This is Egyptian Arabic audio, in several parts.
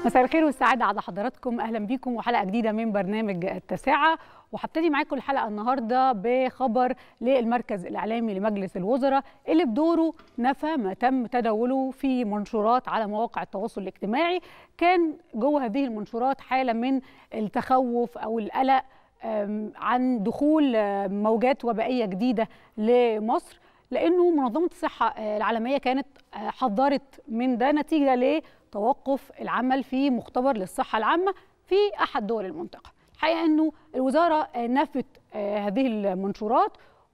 مساء الخير والسعادة على حضراتكم أهلا بيكم وحلقة جديدة من برنامج التاسعة وهبتدي معاكم الحلقة النهاردة بخبر للمركز الإعلامي لمجلس الوزراء اللي بدوره نفى ما تم تداوله في منشورات على مواقع التواصل الاجتماعي كان جوه هذه المنشورات حالة من التخوف أو القلق عن دخول موجات وبائية جديدة لمصر لأنه منظمة الصحة العالمية كانت حذرت من ده نتيجة ل توقف العمل في مختبر للصحة العامة في أحد دول المنطقة الحقيقة أنه الوزارة نفت هذه المنشورات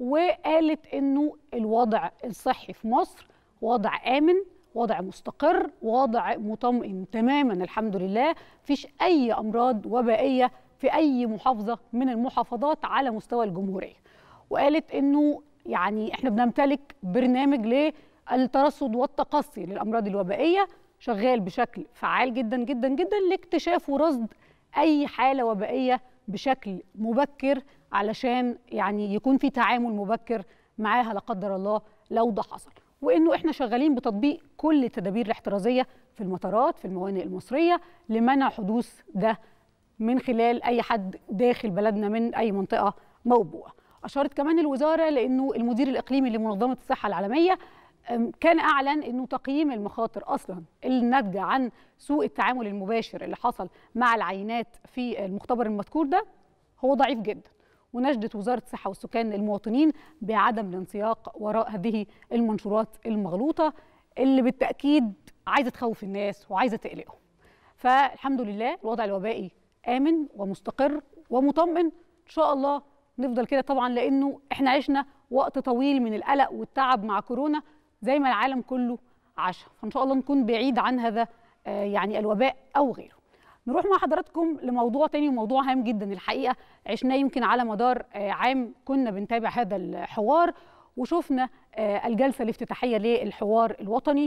وقالت أنه الوضع الصحي في مصر وضع آمن وضع مستقر وضع مطمئن تماما الحمد لله فيش أي أمراض وبائية في أي محافظة من المحافظات على مستوى الجمهورية وقالت أنه يعني احنا بنمتلك برنامج للترصد والتقصي للأمراض الوبائية شغال بشكل فعال جدا جدا جدا لاكتشاف ورصد اي حاله وبائيه بشكل مبكر علشان يعني يكون في تعامل مبكر معاها لا قدر الله لو ده حصل وانه احنا شغالين بتطبيق كل التدابير الاحترازيه في المطارات في الموانئ المصريه لمنع حدوث ده من خلال اي حد داخل بلدنا من اي منطقه موبوءه اشارت كمان الوزاره لانه المدير الاقليمي لمنظمه الصحه العالميه كان اعلن انه تقييم المخاطر اصلا الناتجه عن سوء التعامل المباشر اللي حصل مع العينات في المختبر المذكور ده هو ضعيف جدا ونشدت وزاره الصحه والسكان المواطنين بعدم الانسياق وراء هذه المنشورات المغلوطه اللي بالتاكيد عايزه تخوف الناس وعايزه تقلقهم فالحمد لله الوضع الوبائي امن ومستقر ومطمئن ان شاء الله نفضل كده طبعا لانه احنا عشنا وقت طويل من القلق والتعب مع كورونا زي ما العالم كله عاش فان شاء الله نكون بعيد عن هذا يعني الوباء او غيره نروح مع حضراتكم لموضوع تاني وموضوع هام جدا الحقيقه عشناه يمكن على مدار عام كنا بنتابع هذا الحوار وشفنا الجلسه الافتتاحيه للحوار الوطني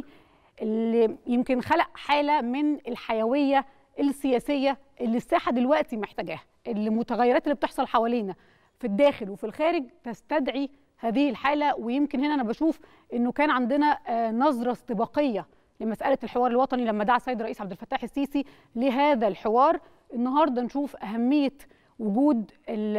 اللي يمكن خلق حاله من الحيويه السياسيه اللي الساحه دلوقتي محتاجاها المتغيرات اللي بتحصل حوالينا في الداخل وفي الخارج تستدعي هذه الحالة ويمكن هنا أنا بشوف أنه كان عندنا نظرة استباقية لمسألة الحوار الوطني لما دعا السيد الرئيس عبد الفتاح السيسي لهذا الحوار النهاردة نشوف أهمية وجود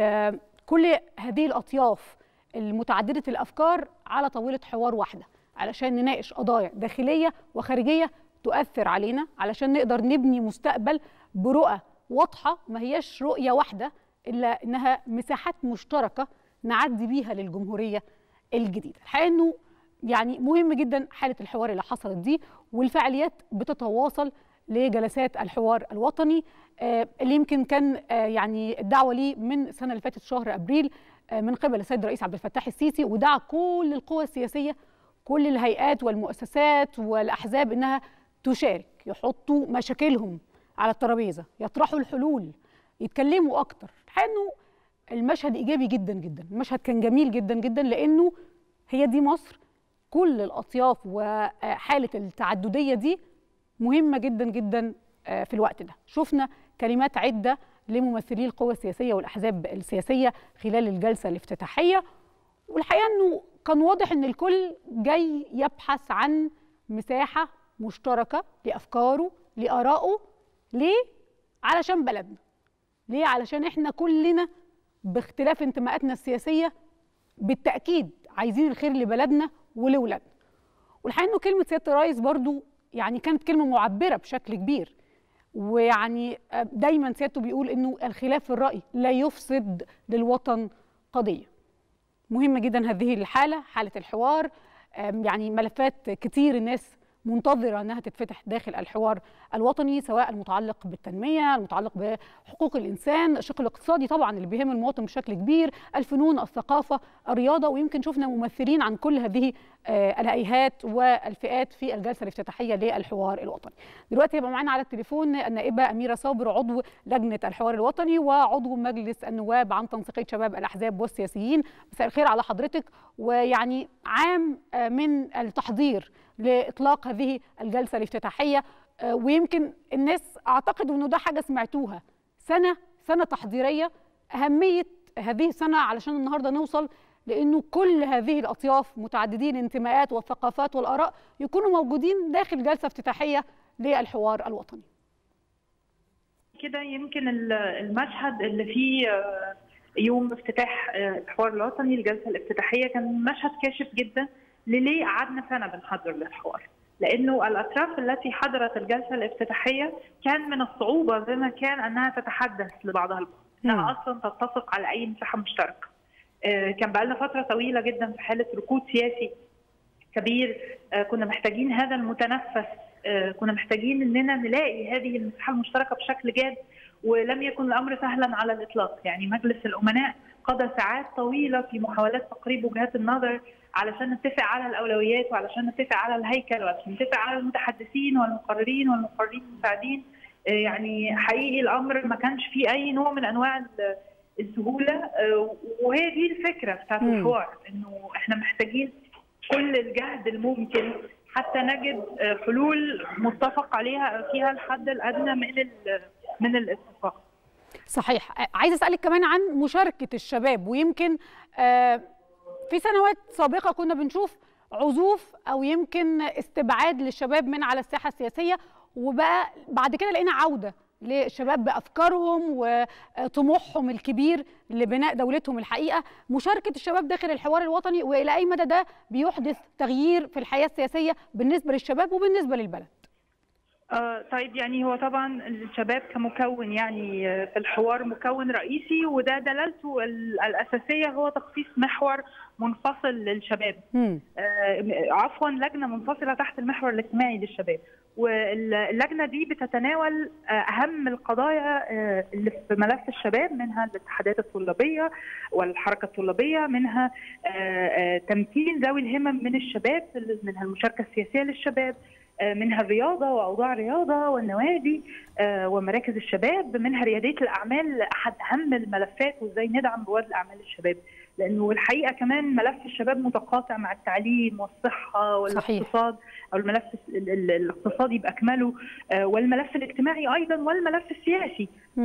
كل هذه الأطياف المتعددة الأفكار على طاولة حوار واحدة علشان نناقش قضايا داخلية وخارجية تؤثر علينا علشان نقدر نبني مستقبل برؤى واضحة ما هياش رؤية واحدة إلا إنها مساحات مشتركة نعدي بيها للجمهوريه الجديده الحقيقه انه يعني مهم جدا حاله الحوار اللي حصلت دي والفعاليات بتتواصل لجلسات الحوار الوطني اللي يمكن كان يعني الدعوه ليه من السنه اللي فاتت شهر ابريل من قبل السيد الرئيس عبد الفتاح السيسي ودعا كل القوى السياسيه كل الهيئات والمؤسسات والاحزاب انها تشارك يحطوا مشاكلهم على الترابيزه يطرحوا الحلول يتكلموا اكتر الحقيقه انه المشهد ايجابي جدا جدا المشهد كان جميل جدا جدا لانه هي دي مصر كل الاطياف وحاله التعدديه دي مهمه جدا جدا في الوقت ده شفنا كلمات عده لممثلي القوى السياسيه والاحزاب السياسيه خلال الجلسه الافتتاحيه والحقيقه انه كان واضح ان الكل جاي يبحث عن مساحه مشتركه لافكاره لارائه ليه علشان بلدنا ليه علشان احنا كلنا باختلاف انتماءاتنا السياسيه بالتاكيد عايزين الخير لبلدنا ولولادنا والحقيقه انه كلمه سياده الرئيس برضو يعني كانت كلمه معبره بشكل كبير ويعني دايما سيادته بيقول انه الخلاف في الراي لا يفسد للوطن قضيه مهمه جدا هذه الحاله حاله الحوار يعني ملفات كتير الناس منتظرة أنها تتفتح داخل الحوار الوطني سواء المتعلق بالتنمية المتعلق بحقوق الإنسان الشق الاقتصادي طبعا اللي بيهم المواطن بشكل كبير الفنون الثقافة الرياضة ويمكن شفنا ممثلين عن كل هذه الهيئات والفئات في الجلسة الافتتاحية للحوار الوطني دلوقتي يبقى معانا على التليفون النائبة أميرة صابر عضو لجنة الحوار الوطني وعضو مجلس النواب عن تنسيقية شباب الأحزاب والسياسيين مساء الخير على حضرتك ويعني عام من التحضير لاطلاق هذه الجلسه الافتتاحيه ويمكن الناس اعتقد انه ده حاجه سمعتوها سنه سنه تحضيريه اهميه هذه السنه علشان النهارده نوصل لانه كل هذه الاطياف متعددين الانتماءات والثقافات والاراء يكونوا موجودين داخل جلسه افتتاحيه للحوار الوطني كده يمكن المشهد اللي فيه يوم افتتاح الحوار الوطني الجلسه الافتتاحيه كان مشهد كاشف جدا لليه قعدنا سنه بنحضر للحوار لانه الاطراف التي حضرت الجلسه الافتتاحيه كان من الصعوبه بمكان انها تتحدث لبعضها البعض انها اصلا تتفق على اي مساحه مشتركه كان بقى لنا فتره طويله جدا في حاله ركود سياسي كبير كنا محتاجين هذا المتنفس كنا محتاجين اننا نلاقي هذه المساحه المشتركه بشكل جاد ولم يكن الامر سهلا على الاطلاق يعني مجلس الامناء قضى ساعات طويله في محاولات تقريب وجهات النظر علشان نتفق على الاولويات وعلشان نتفق على الهيكل وعلشان نتفق على المتحدثين والمقررين والمقررين المساعدين يعني حقيقي الامر ما كانش فيه اي نوع من انواع السهوله وهي دي الفكره بتاعت الحوار انه احنا محتاجين كل الجهد الممكن حتى نجد حلول متفق عليها فيها الحد الادنى من من الاتفاق. صحيح، عايزه اسالك كمان عن مشاركه الشباب ويمكن في سنوات سابقه كنا بنشوف عزوف او يمكن استبعاد للشباب من على الساحه السياسيه وبقى بعد كده لقينا عوده للشباب بافكارهم وطموحهم الكبير لبناء دولتهم الحقيقه مشاركه الشباب داخل الحوار الوطني والى اي مدى ده بيحدث تغيير في الحياه السياسيه بالنسبه للشباب وبالنسبه للبلد آه طيب يعني هو طبعا الشباب كمكون يعني في الحوار مكون رئيسي وده دلالته الاساسيه هو تخصيص محور منفصل للشباب آه عفوا لجنه منفصله تحت المحور الاجتماعي للشباب واللجنه دي بتتناول اهم القضايا اللي في ملف الشباب منها الاتحادات الطلابيه والحركه الطلابيه منها تمكين ذوي الهمم من الشباب منها المشاركه السياسيه للشباب منها الرياضه واوضاع الرياضه والنوادي ومراكز الشباب منها رياديه الاعمال احد اهم الملفات وازاي ندعم رواد الاعمال الشباب لانه الحقيقه كمان ملف الشباب متقاطع مع التعليم والصحه والاقتصاد او الملف الاقتصادي باكمله والملف الاجتماعي ايضا والملف السياسي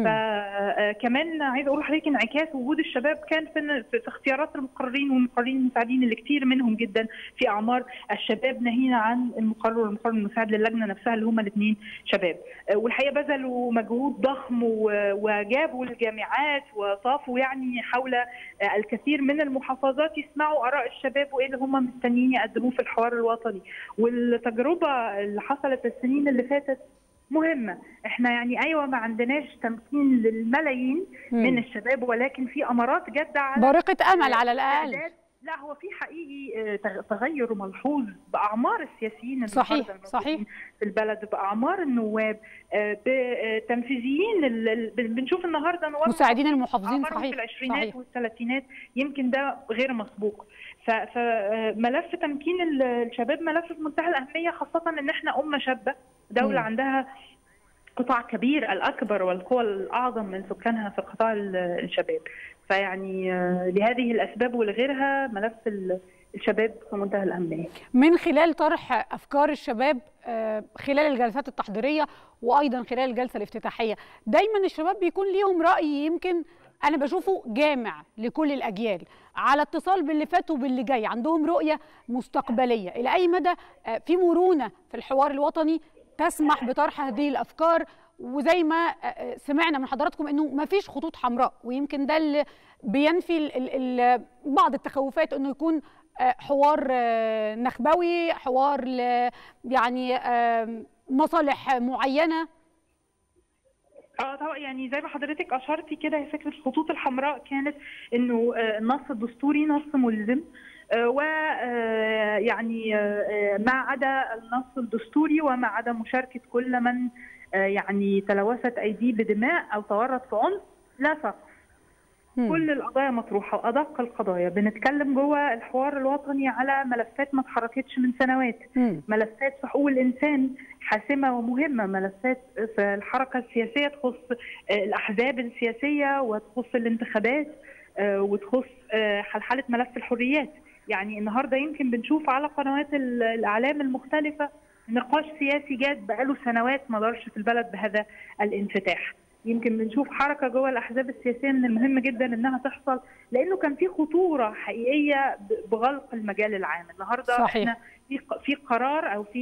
فكمان عايزه اقول لحضرتك انعكاس وجود الشباب كان في, في اختيارات المقررين والمقررين المساعدين اللي كتير منهم جدا في اعمار الشباب ناهينا عن المقرر والمقرر المساعد للجنه نفسها اللي هما الاثنين شباب والحقيقه بذلوا مجهود ضخم وجابوا الجامعات وطافوا يعني حول الكثير من المحافظات يسمعوا اراء الشباب وايه اللي هم مستنيين يقدموه في الحوار الوطني والتجربه اللي حصلت السنين اللي فاتت مهمه احنا يعني ايوه ما عندناش تمكين للملايين مم. من الشباب ولكن في امارات جاده على بارقه امل على الاقل لا هو في حقيقي تغير ملحوظ باعمار السياسيين صحيح صحيح في البلد باعمار النواب بتنفيذيين بنشوف النهارده نواب مساعدين المحافظين صحيح في العشرينات والثلاثينات يمكن ده غير مسبوق فملف تمكين الشباب ملف في منتهى الاهميه خاصه ان احنا امه شابه دوله م. عندها قطاع كبير الاكبر والقوى الاعظم من سكانها في قطاع الشباب فيعني لهذه الاسباب ولغيرها ملف الشباب في منتهى الاهميه. من خلال طرح افكار الشباب خلال الجلسات التحضيريه وايضا خلال الجلسه الافتتاحيه، دايما الشباب بيكون ليهم راي يمكن انا بشوفه جامع لكل الاجيال على اتصال باللي فات وباللي جاي عندهم رؤيه مستقبليه الى اي مدى في مرونه في الحوار الوطني تسمح بطرح هذه الافكار وزي ما سمعنا من حضراتكم انه ما فيش خطوط حمراء ويمكن ده اللي بينفي ال ال بعض التخوفات انه يكون حوار نخبوي حوار يعني مصالح معينه اه طبعا يعني زي ما حضرتك اشرتي كده فكره الخطوط الحمراء كانت انه النص الدستوري نص ملزم ويعني ما عدا النص الدستوري وما عدا مشاركه كل من يعني تلوثت ايديه بدماء او تورط في عنف لا سقف كل القضايا مطروحه وادق القضايا بنتكلم جوه الحوار الوطني على ملفات ما اتحركتش من سنوات مم. ملفات في حقوق الانسان حاسمه ومهمه ملفات في الحركه السياسيه تخص الاحزاب السياسيه وتخص الانتخابات وتخص حلحله ملف الحريات يعني النهارده يمكن بنشوف على قنوات الاعلام المختلفه نقاش سياسي جاد بقاله سنوات ما دارش في البلد بهذا الانفتاح يمكن بنشوف حركه جوه الاحزاب السياسيه من المهم جدا انها تحصل لانه كان في خطوره حقيقيه بغلق المجال العام النهارده صحيح. احنا في في قرار او في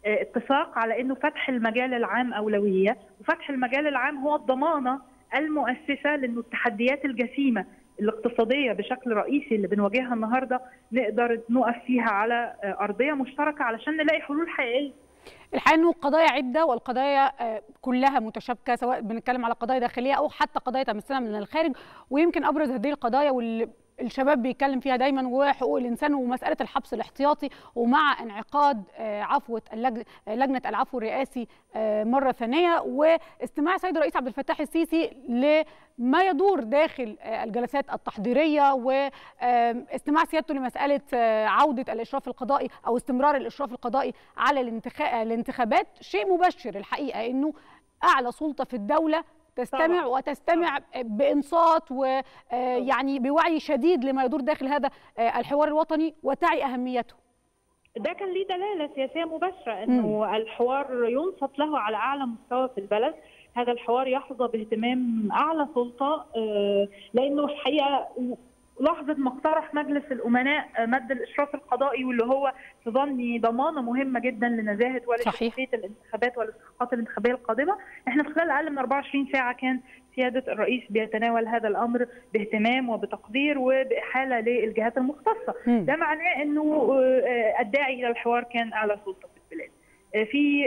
اتفاق على انه فتح المجال العام اولويه وفتح المجال العام هو الضمانه المؤسسه لانه التحديات الجسيمه الاقتصاديه بشكل رئيسي اللي بنواجهها النهارده نقدر نقف فيها على ارضيه مشتركه علشان نلاقي حلول حقيقيه. الحقيقه انه قضايا عده والقضايا كلها متشابكه سواء بنتكلم على قضايا داخليه او حتى قضايا تمثلها من الخارج ويمكن ابرز هذه القضايا واللي الشباب بيتكلم فيها دايما وحقوق الانسان ومساله الحبس الاحتياطي ومع انعقاد عفوه لجنه العفو الرئاسي مره ثانيه واستماع السيد الرئيس عبد الفتاح السيسي لما يدور داخل الجلسات التحضيريه واستماع سيادته لمساله عوده الاشراف القضائي او استمرار الاشراف القضائي على الانتخابات شيء مبشر الحقيقه انه اعلى سلطه في الدوله تستمع طبعا. وتستمع طبعا. بانصات ويعني بوعي شديد لما يدور داخل هذا الحوار الوطني وتعي اهميته ده كان ليه دلاله سياسيه مباشره انه م. الحوار ينصت له على اعلى مستوى في البلد هذا الحوار يحظى باهتمام اعلى سلطه لانه الحقيقه لحظه ما اقترح مجلس الامناء مد الاشراف القضائي واللي هو في ظني ضمانه مهمه جدا لنزاهه ولشفافيه الانتخابات والاستحقاقات الانتخابيه القادمه، احنا في خلال اقل من 24 ساعه كان سياده الرئيس بيتناول هذا الامر باهتمام وبتقدير وباحاله للجهات المختصه، م. ده معناه انه الداعي الى الحوار كان اعلى سلطه في البلاد. في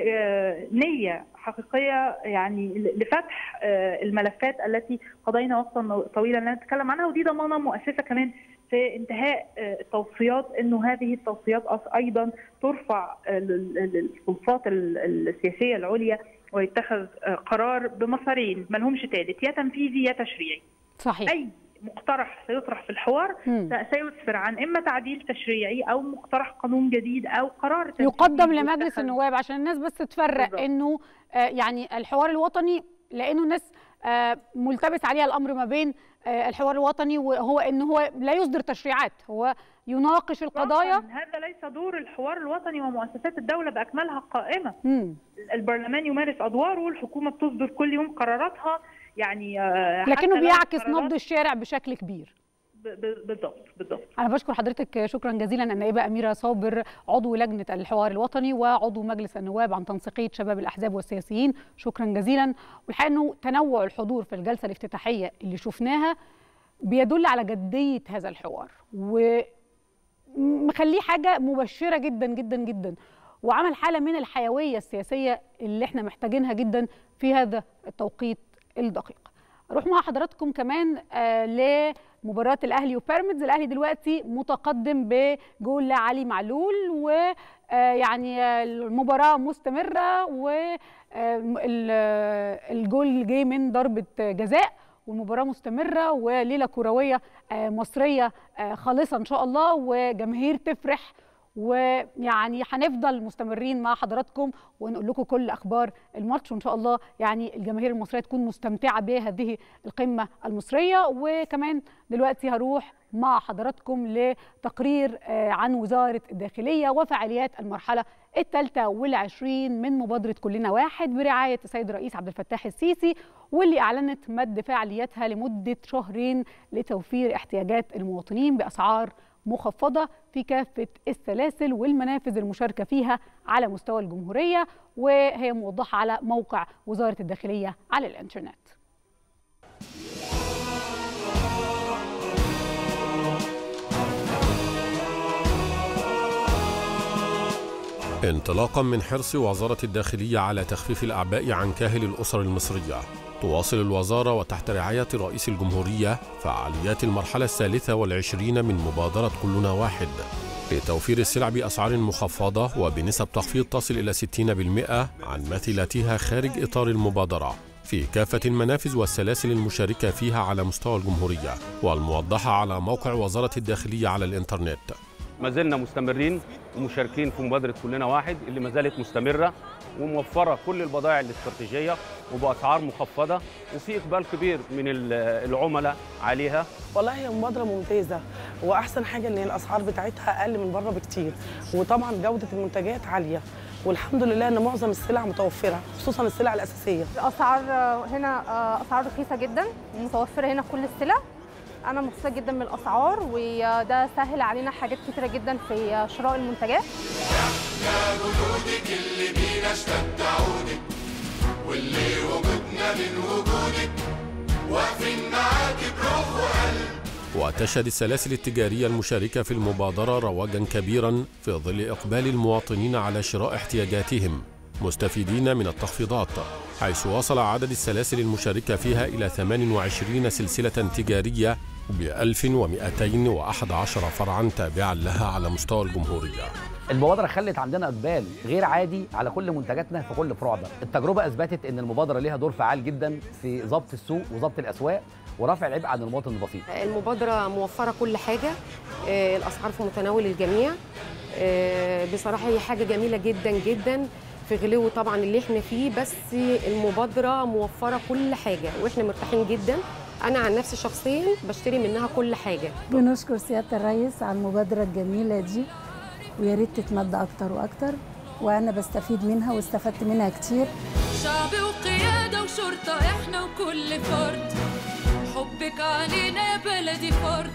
نيه حقيقيه يعني لفتح الملفات التي قضينا وقتا طويلا لا نتكلم عنها ودي ضمانه مؤسسه كمان في انتهاء التوصيات انه هذه التوصيات ايضا ترفع للسلطات السياسيه العليا ويتخذ قرار بمسارين ما لهمش ثالث يا تنفيذي يا تشريعي. صحيح. اي مقترح سيطرح في الحوار م. سيسفر عن اما تعديل تشريعي او مقترح قانون جديد او قرار يقدم لمجلس النواب عشان الناس بس تفرق بالضبط. انه آه يعني الحوار الوطني لانه الناس آه ملتبس عليها الامر ما بين آه الحوار الوطني وهو ان هو لا يصدر تشريعات هو يناقش القضايا هذا ليس دور الحوار الوطني ومؤسسات الدوله باكملها قائمه م. البرلمان يمارس ادواره الحكومه بتصدر كل يوم قراراتها يعني لكنه بيعكس نبض الشارع بشكل كبير بالضبط بالضبط انا بشكر حضرتك شكرا جزيلا النائبه اميره صابر عضو لجنه الحوار الوطني وعضو مجلس النواب عن تنسيقيه شباب الاحزاب والسياسيين شكرا جزيلا والحقيقه انه تنوع الحضور في الجلسه الافتتاحيه اللي شفناها بيدل على جديه هذا الحوار ومخليه حاجه مبشره جدا جدا جدا وعمل حاله من الحيويه السياسيه اللي احنا محتاجينها جدا في هذا التوقيت الدقيق اروح مع حضراتكم كمان آه لمباراه الاهلي وبيراميدز الاهلي دلوقتي متقدم بجول لعلي معلول ويعني المباراه مستمره والجول جه من ضربه جزاء والمباراه مستمره وليله كرويه آه مصريه آه خالصه ان شاء الله وجماهير تفرح ويعني هنفضل مستمرين مع حضراتكم ونقول لكم كل اخبار الماتش وان شاء الله يعني الجماهير المصريه تكون مستمتعه بهذه القمه المصريه وكمان دلوقتي هروح مع حضراتكم لتقرير عن وزاره الداخليه وفعاليات المرحله الثالثه والعشرين من مبادره كلنا واحد برعايه السيد الرئيس عبد الفتاح السيسي واللي اعلنت مد فعالياتها لمده شهرين لتوفير احتياجات المواطنين باسعار مخفضة في كافة السلاسل والمنافذ المشاركة فيها على مستوى الجمهورية وهي موضحة على موقع وزارة الداخلية على الإنترنت انطلاقا من حرص وزارة الداخلية على تخفيف الأعباء عن كاهل الأسر المصرية تواصل الوزارة وتحت رعاية رئيس الجمهورية فعاليات المرحلة الثالثة والعشرين من مبادرة كلنا واحد لتوفير السلع بأسعار مخفضة وبنسب تخفيض تصل إلى 60% عن مثيلاتها خارج إطار المبادرة في كافة المنافذ والسلاسل المشاركة فيها على مستوى الجمهورية والموضحة على موقع وزارة الداخلية على الإنترنت ما زلنا مستمرين ومشاركين في مبادرة كلنا واحد اللي ما زالت مستمرة وموفرة كل البضائع الاستراتيجية وبأسعار مخفضة وفي إقبال كبير من العملاء عليها والله هي مبادرة ممتازة وأحسن حاجة إن الأسعار بتاعتها أقل من بره بكتير وطبعا جودة المنتجات عالية والحمد لله ان معظم السلع متوفره خصوصا السلع الاساسيه الاسعار هنا اسعار رخيصه جدا متوفره هنا كل السلع انا مبسوطه جدا من الاسعار وده سهل علينا حاجات كتيره جدا في شراء المنتجات يا جنودك اللي بينا اشتد عودك واللي وجودنا من وجودك واقفين معاك بروح وقلب وتشهد السلاسل التجارية المشاركة في المبادرة رواجا كبيرا في ظل إقبال المواطنين على شراء احتياجاتهم مستفيدين من التخفيضات حيث وصل عدد السلاسل المشاركة فيها إلى 28 سلسلة تجارية ب 1211 فرعا تابعا لها على مستوى الجمهورية المبادرة خلت عندنا إقبال غير عادي على كل منتجاتنا في كل فروعنا التجربة أثبتت أن المبادرة ليها دور فعال جدا في ضبط السوق وضبط الأسواق ورفع العبء عن المواطن البسيط المبادرة موفرة كل حاجة آه، الأسعار في متناول الجميع آه، بصراحة هي حاجة جميلة جدا جدا في غلو طبعا اللي احنا فيه بس المبادرة موفرة كل حاجة واحنا مرتاحين جدا أنا عن نفسي شخصيا بشتري منها كل حاجة بنشكر سيادة الرئيس على المبادرة الجميلة دي ويا ريت تتمد أكتر وأكتر وأنا بستفيد منها واستفدت منها كتير شعب وقيادة وشرطة احنا وكل فرد حبك علينا يا بلدي فرد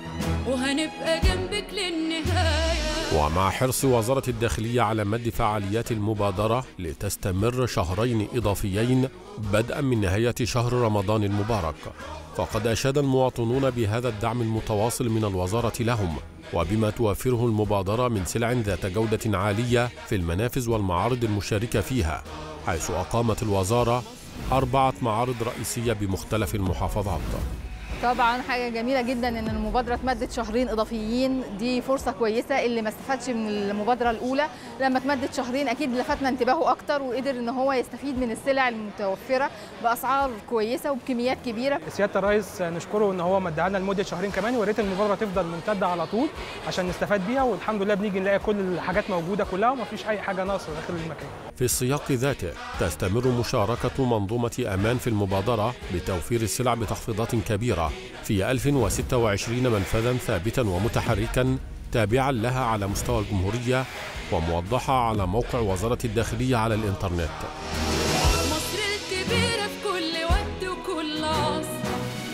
وهنبقى جنبك للنهاية ومع حرص وزارة الداخلية على مد فعاليات المبادرة لتستمر شهرين إضافيين بدءا من نهاية شهر رمضان المبارك فقد أشاد المواطنون بهذا الدعم المتواصل من الوزارة لهم وبما توفره المبادرة من سلع ذات جودة عالية في المنافذ والمعارض المشاركة فيها حيث أقامت الوزارة أربعة معارض رئيسية بمختلف المحافظات طبعا حاجه جميله جدا ان المبادره اتمدت شهرين اضافيين دي فرصه كويسه اللي ما استفادش من المبادره الاولى لما اتمدت شهرين اكيد لفتنا انتباهه اكتر وقدر ان هو يستفيد من السلع المتوفره باسعار كويسه وبكميات كبيره سياده الرئيس نشكره ان هو مدعنا لنا لمده شهرين كمان ويا ريت المبادره تفضل ممتده على طول عشان نستفاد بيها والحمد لله بنيجي نلاقي كل الحاجات موجوده كلها ومفيش اي حاجه ناقصه داخل المكان في السياق ذاته تستمر مشاركة منظومة أمان في المبادرة بتوفير السلع بتخفيضات كبيرة في 1026 منفذا ثابتا ومتحركا تابعا لها على مستوى الجمهورية وموضحة على موقع وزارة الداخلية على الإنترنت مصر الكبيرة في كل وقت وكل عصر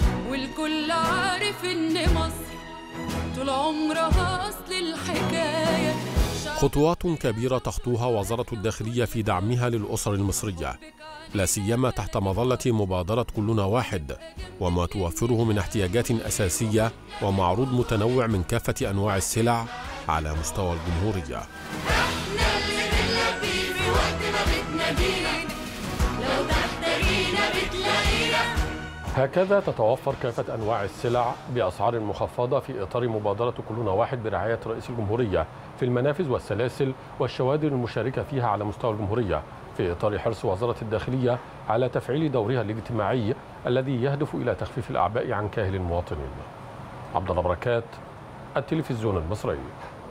والكل عارف إن مصر طول عمرها أصل الحكاية خطوات كبيرة تخطوها وزارة الداخلية في دعمها للأسر المصرية لا سيما تحت مظلة مبادرة كلنا واحد وما توفره من احتياجات أساسية ومعروض متنوع من كافة أنواع السلع على مستوى الجمهورية احنا اللي بنلبي في وقت ما بتنادينا لو تحتاجينا بتلاقينا هكذا تتوفر كافة أنواع السلع بأسعار مخفضة في إطار مبادرة كلنا واحد برعاية رئيس الجمهورية في المنافذ والسلاسل والشوادر المشاركة فيها على مستوى الجمهورية في إطار حرص وزارة الداخلية على تفعيل دورها الاجتماعي الذي يهدف إلى تخفيف الأعباء عن كاهل المواطنين عبد الله بركات التلفزيون المصري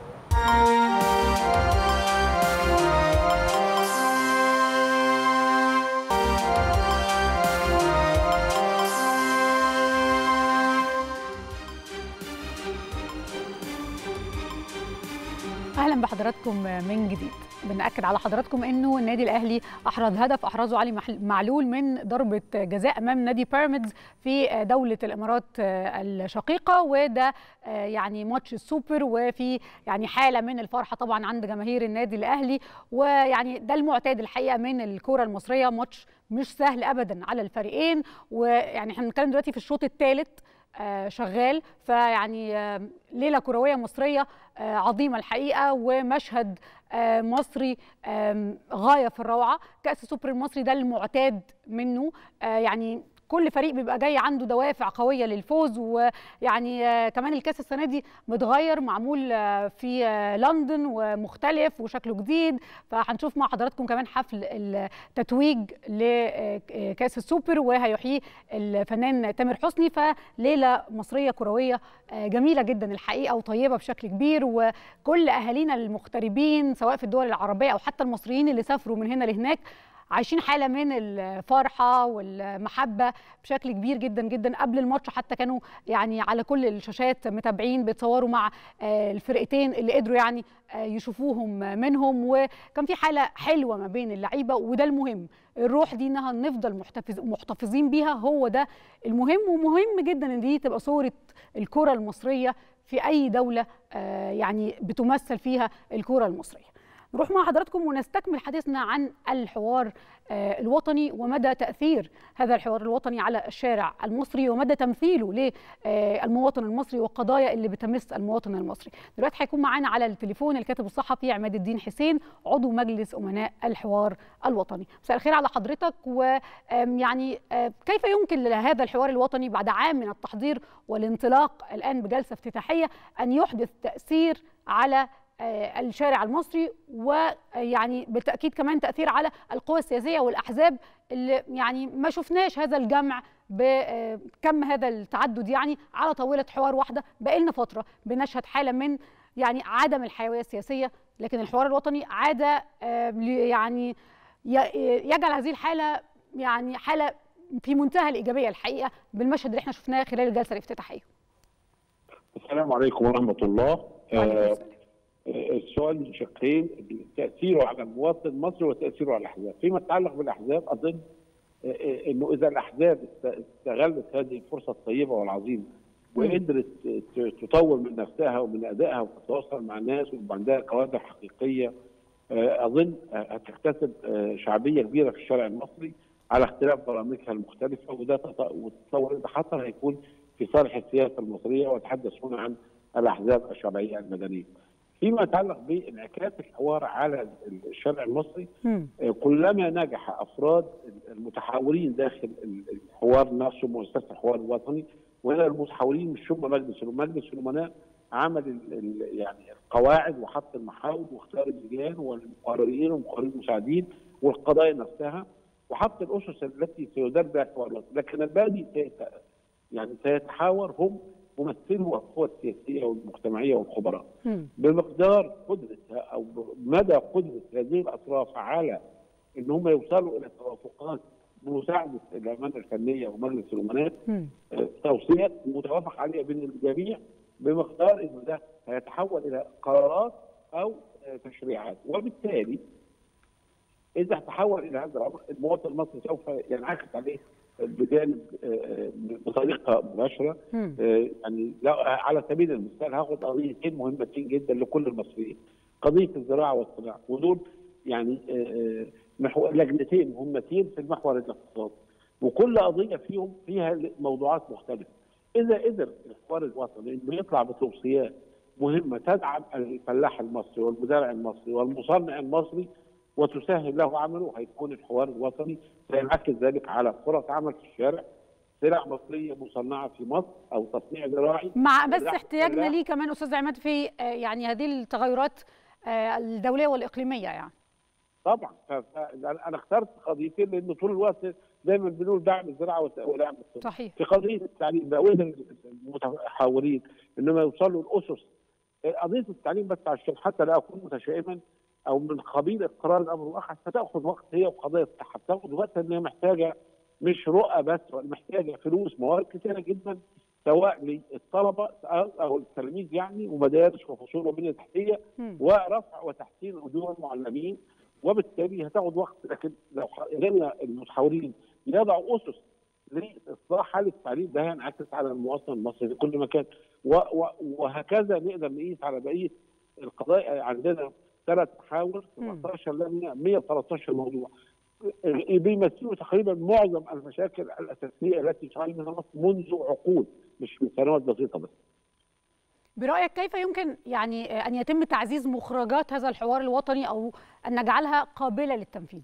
اهلا بحضراتكم من جديد بنأكد على حضراتكم انه النادي الاهلي احرز هدف احرزه علي محل- معلول من ضربه جزاء امام نادي بيراميدز في دوله الامارات الشقيقه وده يعني ماتش السوبر وفي يعني حاله من الفرحه طبعا عند جماهير النادي الاهلي ويعني ده المعتاد الحقيقه من الكره المصريه ماتش مش سهل ابدا على الفريقين ويعني احنا بنتكلم دلوقتي في الشوط الثالث آه، شغال فيعني آه، ليله كرويه مصريه آه، عظيمه الحقيقه ومشهد آه، مصري آم، غايه في الروعه كاس السوبر المصري ده المعتاد منه آه، يعني كل فريق بيبقى جاي عنده دوافع قويه للفوز ويعني آه، كمان الكاس السنه دي متغير معمول آه، في آه، لندن ومختلف وشكله جديد فهنشوف مع حضراتكم كمان حفل التتويج لكاس السوبر وهيحييه الفنان تامر حسني فليله مصريه كرويه آه، جميله جدا الحقيقه وطيبه بشكل كبير وكل اهالينا المغتربين سواء في الدول العربيه او حتى المصريين اللي سافروا من هنا لهناك عايشين حاله من الفرحه والمحبه بشكل كبير جدا جدا قبل الماتش حتى كانوا يعني على كل الشاشات متابعين بيتصوروا مع آه، الفرقتين اللي قدروا يعني آه، يشوفوهم منهم وكان في حاله حلوه ما بين اللعيبه وده المهم الروح دي انها نفضل محتفظ محتفظين بيها هو ده المهم ومهم جدا ان دي تبقى صوره الكره المصريه في اي دوله آه، يعني بتمثل فيها الكره المصريه نروح مع حضراتكم ونستكمل حديثنا عن الحوار آه، الوطني ومدى تأثير هذا الحوار الوطني على الشارع المصري ومدى تمثيله للمواطن المصري والقضايا اللي بتمس المواطن المصري دلوقتي هيكون معانا على التليفون الكاتب الصحفي عماد الدين حسين عضو مجلس أمناء الحوار الوطني مساء الخير على حضرتك ويعني كيف يمكن لهذا الحوار الوطني بعد عام من التحضير والانطلاق الآن بجلسة افتتاحية أن يحدث تأثير على آه، الشارع المصري ويعني بالتاكيد كمان تاثير على القوى السياسيه والاحزاب اللي يعني ما شفناش هذا الجمع بكم هذا التعدد يعني على طاوله حوار واحده بقالنا فتره بنشهد حاله من يعني عدم الحيويه السياسيه لكن الحوار الوطني عاد آه، لي- يعني ي- يجعل هذه الحاله يعني حاله في منتهى الايجابيه الحقيقه بالمشهد اللي احنا شفناه خلال الجلسه الافتتاحيه السلام عليكم ورحمة الله آه، السؤال من شقين تأثيره على المواطن المصري وتأثيره على الأحزاب فيما يتعلق بالأحزاب أظن آه، آه، أنه إذا الأحزاب است- استغلت هذه الفرصة الطيبة والعظيمة وقدرت ت- تطور من نفسها ومن أدائها وتتواصل مع الناس ويبقى عندها كوادر حقيقية آه، أظن آه، هتكتسب آه، شعبية كبيرة في الشارع المصري على اختلاف برامجها المختلفة وده تط- والتطور اللي حصل هيكون في صالح السياسة المصرية وأتحدث هنا عن الأحزاب الشرعية المدنية. فيما يتعلق بانعكاس الحوار على الشارع المصري آه، كلما نجح افراد المتحاورين داخل الحوار نفسه مؤسسه الحوار الوطني وهنا المتحاورين مش هم مجلس الأمناء، مجلس الامناء عمل ال- ال- يعني القواعد وحط المحاور واختار اللجان والمقررين والمقررين المساعدين والقضايا نفسها وحط الاسس التي سيدار بها الحوار الوطني، لكن الباقي سيت- يعني سيتحاور هم ممثلو القوى السياسيه والمجتمعيه والخبراء. بمقدار قدرة او بمدى قدره هذه الاطراف على ان هم يوصلوا الى توافقات بمساعده الامانه الفنيه ومجلس الامناء آه، توصيات متوافق عليها بين الجميع بمقدار انه ده هيتحول الى قرارات او آه، تشريعات وبالتالي اذا تحول الى هذا الامر المواطن المصري سوف ينعكس عليه بجانب آه، بطريقه مباشره آه، يعني لا على سبيل المثال هاخد قضيتين مهمتين جدا لكل المصريين قضيه الزراعه والصناعه ودول يعني آه، آه، محو- لجنتين مهمتين في المحور الاقتصادي وكل قضيه فيهم فيها موضوعات مختلفه اذا قدر الحوار الوطني انه يطلع بتوصيات مهمه تدعم الفلاح المصري والمزارع المصري والمصنع المصري وتسهل له عمله هيكون الحوار الوطني سينعكس ذلك على فرص عمل في الشارع سلع مصريه مصنعه في مصر او تصنيع زراعي مع بس سلع احتياجنا فلاح. ليه كمان استاذ عماد في آه، يعني هذه التغيرات آه، الدوليه والاقليميه يعني طبعا ف- ف- انا اخترت قضيتين لان طول الوقت دايما بنقول دعم الزراعه والت- ودعم الصناعه صحيح في قضيه التعليم بقول المتحاورين انما يوصلوا الاسس قضيه التعليم بس عشان حتى لا اكون متشائما او من قبيل اقرار الامر الواقع ستاخذ وقت هي وقضايا الصحه بتاخذ وقت ان هي محتاجه مش رؤى بس ولا محتاجه فلوس موارد كثيره جدا سواء للطلبه او أو التلاميذ يعني ومدارس وفصول وبنيه تحتيه ورفع وتحسين اجور المعلمين وبالتالي هتاخد وقت لكن لو قدرنا المتحاورين يضعوا اسس لاصلاح حاله التعليم ده هينعكس على المواطن المصري في كل مكان و و وهكذا نقدر نقيس على بقيه القضايا عندنا ثلاث محاور 17 لجنه 113 موضوع بيمثلوا تقريبا معظم المشاكل الاساسيه التي تعاني منها مصر منذ عقود مش من سنوات بسيطه بس برايك كيف يمكن يعني آه، ان يتم تعزيز مخرجات هذا الحوار الوطني او ان نجعلها قابله للتنفيذ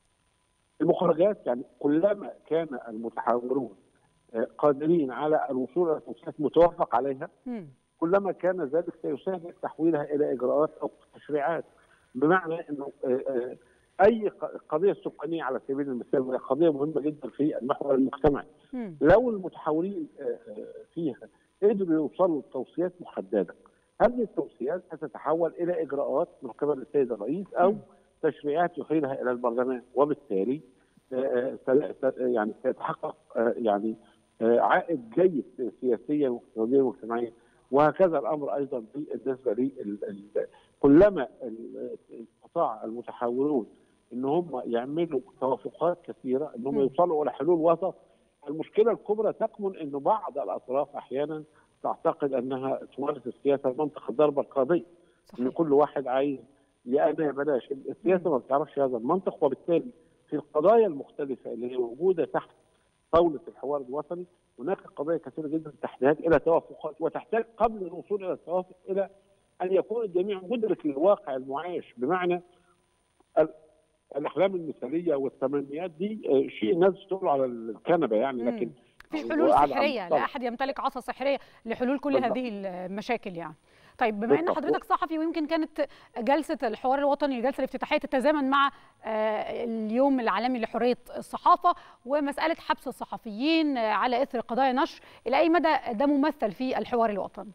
المخرجات يعني كلما كان المتحاورون آه، قادرين على الوصول الى توصيات متوافق عليها كلما كان ذلك سيسهل تحويلها الى اجراءات او تشريعات بمعنى انه آه، آه، اي ق- قضيه سكانيه على سبيل المثال وهي قضيه مهمه جدا في المحور المجتمعي لو المتحاورين آه، آه، فيها قدروا يوصلوا لتوصيات محدده هذه التوصيات ستتحول الى اجراءات من قبل السيد الرئيس او تشريعات يحيلها الى البرلمان وبالتالي آه، آه، س- يعني سيتحقق آه، يعني آه، عائد جيد سياسيا واقتصاديا واجتماعيا وهكذا الامر ايضا بالنسبه لي ال- ال- كلما ال- استطاع المتحاورون ان هم يعملوا توافقات كثيره ان هم يوصلوا الى حلول وسط المشكله الكبرى تكمن انه بعض الاطراف احيانا تعتقد انها تمارس السياسه بمنطق الضربه القاضيه ان كل واحد عايز لان بلاش السياسه ما بتعرفش هذا المنطق وبالتالي في القضايا المختلفه اللي هي موجوده تحت طاوله الحوار الوطني هناك قضايا كثيره جدا تحتاج الى توافقات وتحتاج قبل الوصول الى التوافق الى ان يكون الجميع مدرك للواقع المعايش بمعنى ال- الاحلام المثاليه والتمنيات دي آه، شيء الناس بتقول على الكنبه يعني لكن مفيش حلول وقاعد على سحريه لا المصطلح. احد يمتلك عصا سحريه لحلول كل بالضبط. هذه المشاكل يعني طيب بما ان بالضبط. حضرتك صحفي ويمكن كانت جلسه الحوار الوطني الجلسه الافتتاحيه تتزامن مع آه، اليوم العالمي لحريه الصحافه ومساله حبس الصحفيين آه، على اثر قضايا نشر الى اي مدى ده ممثل في الحوار الوطني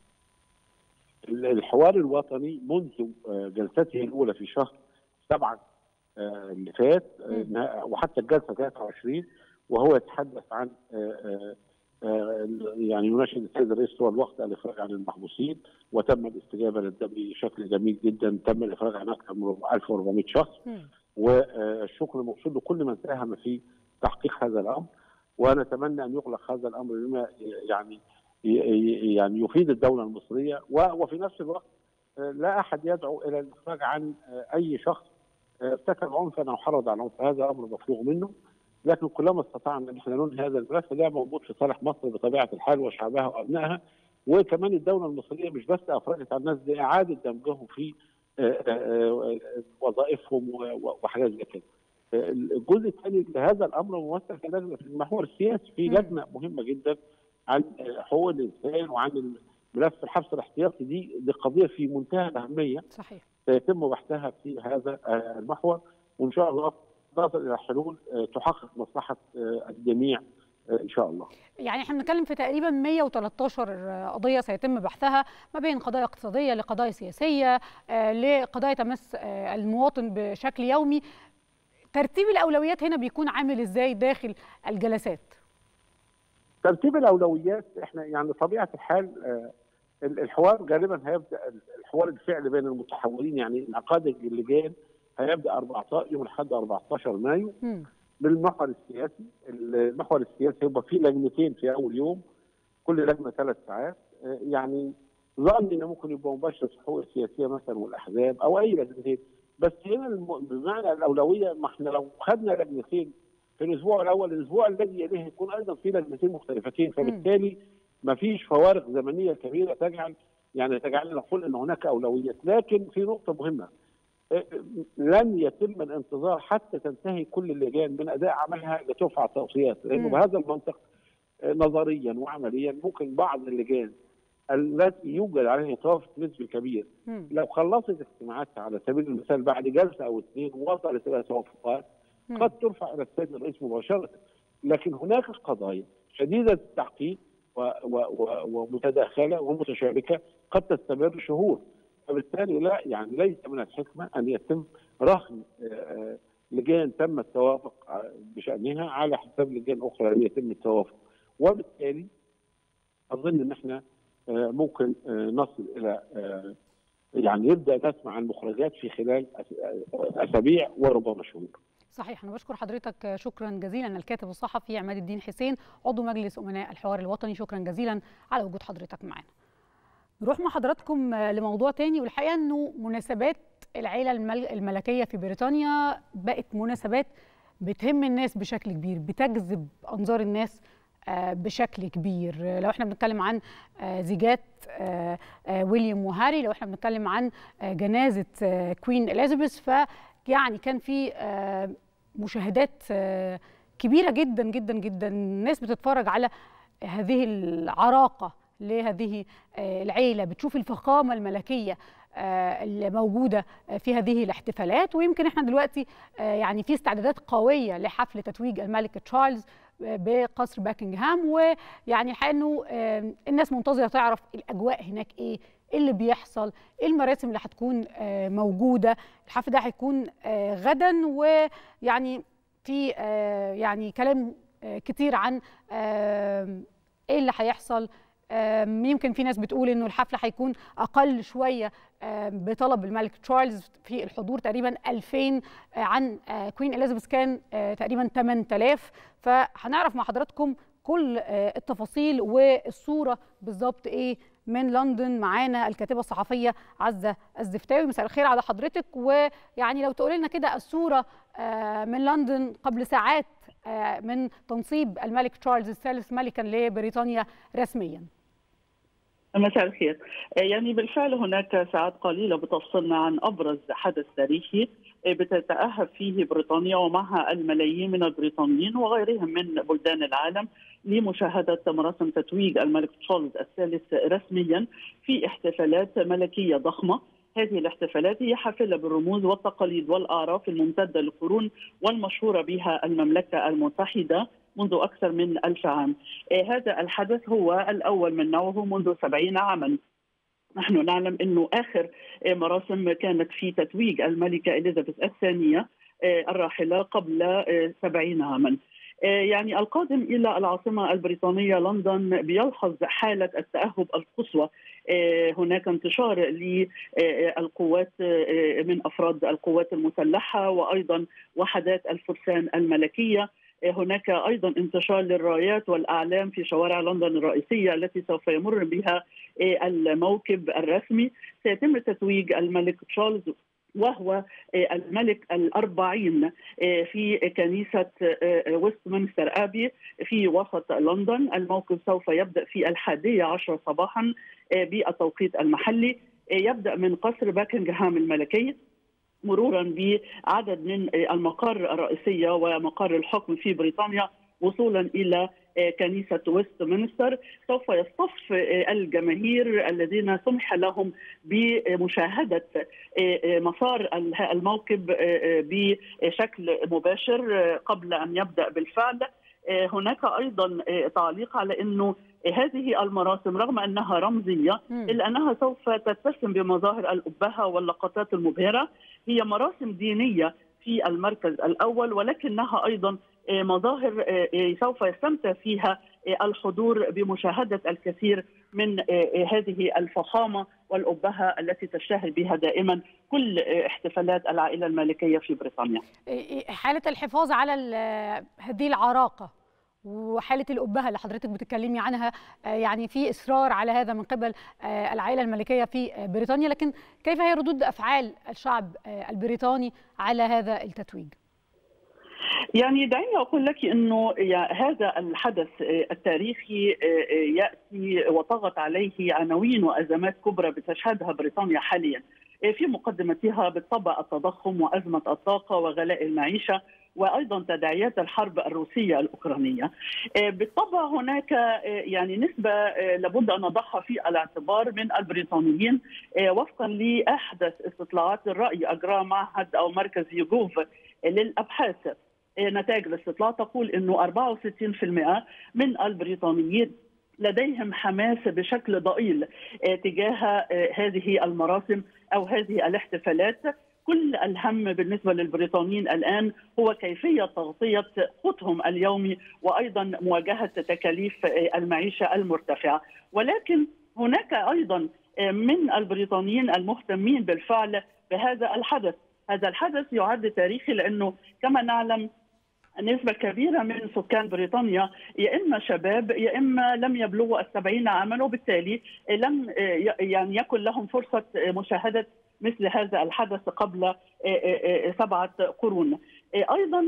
الحوار الوطني منذ آه، جلسته الاولى في شهر سبعه آه، اللي فات آه، إنها- وحتى الجلسه 23 وهو يتحدث عن آه، آه، آه، يعني يناشد السيد الرئيس طول الوقت الاخراج عن المحبوسين وتم الاستجابه لده بشكل جميل جدا تم الاخراج عن اكثر من 1400 شخص والشكر موصول لكل من ساهم في تحقيق هذا الامر ونتمنى ان يغلق هذا الامر بما يعني يعني يفيد الدوله المصريه و- وفي نفس الوقت آه، لا احد يدعو الى الاخراج عن آه، اي شخص آه، ارتكب عنفا او حرض على العنف هذا امر مفروغ منه لكن كلما استطعنا ان احنا ننهي هذا الملف ده موجود في صالح مصر بطبيعه الحال وشعبها وابنائها وكمان الدوله المصريه مش بس افرجت على الناس دي اعاده دمجهم في آه، آه، آه، وظائفهم و- و- وحاجات زي كده. آه، الجزء الثاني لهذا الامر ممثل في لجنه في المحور السياسي في لجنه مهمه جدا عن آه، حقوق الانسان وعن ملف الحبس الاحتياطي دي دي قضيه في منتهى الاهميه صحيح سيتم بحثها في هذا آه، المحور وان شاء الله نصل الى حلول آه، تحقق مصلحه آه، الجميع آه، ان شاء الله. يعني احنا بنتكلم في تقريبا 113 قضيه سيتم بحثها ما بين قضايا اقتصاديه لقضايا سياسيه آه، لقضايا تمس آه، المواطن بشكل يومي ترتيب الاولويات هنا بيكون عامل ازاي داخل الجلسات ترتيب الاولويات احنا يعني طبيعه الحال آه، الحوار غالبا هيبدا الحوار الفعلي بين المتحولين يعني انعقاد اللجان هيبدا 14 يوم الاحد 14 مايو بالمحور السياسي المحور السياسي هيبقى فيه لجنتين في اول يوم كل لجنه ثلاث ساعات آه، يعني ظن انه ممكن يبقى مباشر في الحقوق السياسيه مثلا والاحزاب او اي لجنتين بس هنا الم- بمعنى الاولويه ما احنا لو خدنا لجنتين في الاسبوع الاول الاسبوع الذي يليه يكون ايضا في لجنتين مختلفتين فبالتالي ما فيش فوارق زمنيه كبيره تجعل يعني تجعلنا نقول ان هناك اولويات لكن في نقطه مهمه آه، لن يتم الانتظار حتى تنتهي كل اللجان من اداء عملها لترفع توصيات لانه مم. بهذا المنطق آه، نظريا وعمليا ممكن بعض اللجان التي يوجد عليها توافق نسبي كبير لو خلصت اجتماعاتها على سبيل المثال بعد جلسه او اثنين ووصلت الى توافقات مم. قد ترفع الى السيد الرئيس مباشره لكن هناك قضايا شديده التعقيد و- و- و- ومتداخله ومتشابكه قد تستمر شهور فبالتالي لا يعني ليس من الحكمه ان يتم رهن آه، آه، لجان تم التوافق آه، بشانها على حساب لجان اخرى لم يتم التوافق وبالتالي اظن ان احنا آه، ممكن آه، نصل الى آه، يعني نبدا نسمع المخرجات في خلال أس- آه، اسابيع وربما شهور. صحيح انا بشكر حضرتك شكرا جزيلا الكاتب الصحفي عماد الدين حسين عضو مجلس امناء الحوار الوطني شكرا جزيلا على وجود حضرتك معنا نروح مع حضراتكم لموضوع تاني والحقيقه انه مناسبات العيله المل- الملكيه في بريطانيا بقت مناسبات بتهم الناس بشكل كبير بتجذب انظار الناس آه، بشكل كبير آه، لو احنا بنتكلم عن آه، زيجات آه، آه، ويليام وهاري لو احنا بنتكلم عن آه، جنازه آه، كوين اليزابيث فيعني كان في آه، مشاهدات آه، كبيره جدا جدا جدا الناس بتتفرج على هذه العراقه لهذه آه، العيله بتشوف الفخامه الملكيه آه، اللي موجوده آه، في هذه الاحتفالات ويمكن احنا دلوقتي آه، يعني في استعدادات قويه لحفل تتويج الملك تشارلز آه، بقصر باكنغهام ويعني الحقيقه انه آه، الناس منتظره تعرف الاجواء هناك ايه ايه اللي بيحصل ايه المراسم اللي هتكون آه، موجوده الحفل ده هيكون آه، غدا ويعني في آه، يعني كلام آه، كتير عن آه، ايه اللي هيحصل آم، يمكن في ناس بتقول انه الحفل هيكون اقل شويه آم، بطلب الملك تشارلز في الحضور تقريبا 2000 آه، عن آه، كوين اليزابيث كان آه، تقريبا 8000 فهنعرف مع حضراتكم كل التفاصيل والصوره بالظبط ايه من لندن معانا الكاتبه الصحفيه عزه الزفتاوي مساء الخير على حضرتك ويعني لو تقولي لنا كده الصوره من لندن قبل ساعات من تنصيب الملك تشارلز الثالث ملكا لبريطانيا رسميا مساء الخير يعني بالفعل هناك ساعات قليلة بتفصلنا عن أبرز حدث تاريخي بتتأهب فيه بريطانيا ومعها الملايين من البريطانيين وغيرهم من بلدان العالم لمشاهدة مراسم تتويج الملك تشارلز الثالث رسميا في احتفالات ملكية ضخمة هذه الاحتفالات هي حافلة بالرموز والتقاليد والأعراف الممتدة لقرون والمشهورة بها المملكة المتحدة منذ أكثر من ألف عام هذا الحدث هو الأول من نوعه منذ سبعين عاما نحن نعلم أنه آخر مراسم كانت في تتويج الملكة إليزابيث الثانية الراحلة قبل سبعين عاما يعني القادم إلى العاصمة البريطانية لندن بيلحظ حالة التأهب القصوى هناك انتشار للقوات من أفراد القوات المسلحة وأيضا وحدات الفرسان الملكية هناك ايضا انتشار للرايات والاعلام في شوارع لندن الرئيسيه التي سوف يمر بها الموكب الرسمي سيتم تتويج الملك تشارلز وهو الملك الأربعين في كنيسة ويستمنستر أبي في وسط لندن الموكب سوف يبدأ في الحادية عشر صباحا بالتوقيت المحلي يبدأ من قصر باكنغهام الملكي مرورا بعدد من المقار الرئيسيه ومقار الحكم في بريطانيا وصولا الى كنيسه ويستمنستر سوف يصطف الجماهير الذين سمح لهم بمشاهده مسار الموكب بشكل مباشر قبل ان يبدا بالفعل هناك ايضا تعليق على انه هذه المراسم رغم انها رمزيه الا انها سوف تتسم بمظاهر الابهه واللقطات المبهره هي مراسم دينيه في المركز الاول ولكنها ايضا مظاهر سوف يستمتع فيها الحضور بمشاهده الكثير من هذه الفخامه والابهه التي تشتهر بها دائما كل احتفالات العائله المالكيه في بريطانيا. حاله الحفاظ على هذه العراقه وحاله الابهه اللي حضرتك بتتكلمي عنها يعني في اصرار على هذا من قبل العائله الملكيه في بريطانيا لكن كيف هي ردود افعال الشعب البريطاني على هذا التتويج؟ يعني دعيني اقول لك انه هذا الحدث التاريخي ياتي وطغت عليه عناوين وازمات كبرى بتشهدها بريطانيا حاليا. في مقدمتها بالطبع التضخم وازمه الطاقه وغلاء المعيشه وايضا تداعيات الحرب الروسيه الاوكرانيه. بالطبع هناك يعني نسبه لابد ان نضعها في الاعتبار من البريطانيين وفقا لاحدث استطلاعات الراي اجراها معهد او مركز يوغوف للابحاث نتائج الاستطلاع تقول انه 64% من البريطانيين لديهم حماس بشكل ضئيل تجاه هذه المراسم او هذه الاحتفالات كل الهم بالنسبه للبريطانيين الان هو كيفيه تغطيه قوتهم اليومي وايضا مواجهه تكاليف المعيشه المرتفعه ولكن هناك ايضا من البريطانيين المهتمين بالفعل بهذا الحدث هذا الحدث يعد تاريخي لانه كما نعلم نسبة كبيرة من سكان بريطانيا يا إما شباب يا إما لم يبلغوا السبعين عاما وبالتالي لم يعني يكن لهم فرصة مشاهدة مثل هذا الحدث قبل سبعة قرون أيضا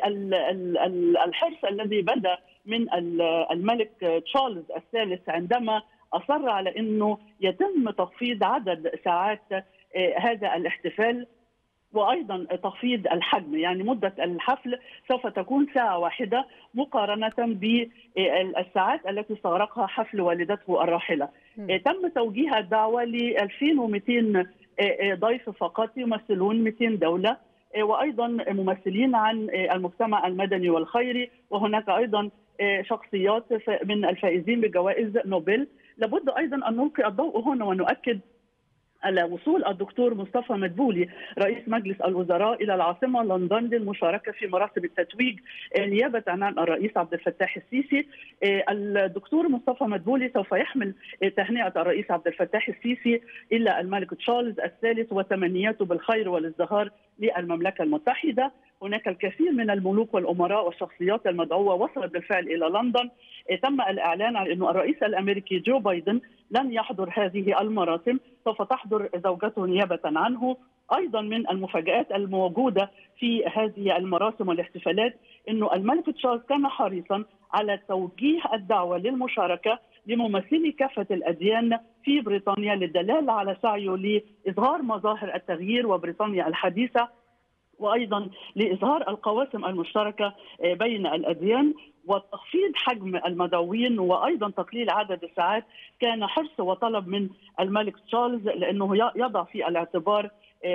الحرص الذي بدا من الملك تشارلز الثالث عندما أصر على أنه يتم تخفيض عدد ساعات هذا الاحتفال وايضا تخفيض الحجم يعني مده الحفل سوف تكون ساعه واحده مقارنه بالساعات التي استغرقها حفل والدته الراحله. م. تم توجيه الدعوه ل 2200 ضيف فقط يمثلون 200 دوله وايضا ممثلين عن المجتمع المدني والخيري وهناك ايضا شخصيات من الفائزين بجوائز نوبل لابد ايضا ان نلقي الضوء هنا ونؤكد على وصول الدكتور مصطفى مدبولي رئيس مجلس الوزراء الى العاصمه لندن للمشاركه في مراسم التتويج نيابه عن الرئيس عبد الفتاح السيسي الدكتور مصطفى مدبولي سوف يحمل تهنئه الرئيس عبد الفتاح السيسي الى الملك تشارلز الثالث وتمنياته بالخير والازدهار للمملكه المتحده هناك الكثير من الملوك والامراء والشخصيات المدعوه وصلت بالفعل الى لندن تم الاعلان عن انه الرئيس الامريكي جو بايدن لن يحضر هذه المراسم سوف تحضر زوجته نيابه عنه ايضا من المفاجات الموجوده في هذه المراسم والاحتفالات انه الملك تشارلز كان حريصا على توجيه الدعوه للمشاركه لممثلي كافه الاديان في بريطانيا للدلاله على سعيه لاظهار مظاهر التغيير وبريطانيا الحديثه وايضا لاظهار القواسم المشتركه بين الاديان وتخفيض حجم المدعوين وايضا تقليل عدد الساعات كان حرص وطلب من الملك تشارلز لانه يضع في الاعتبار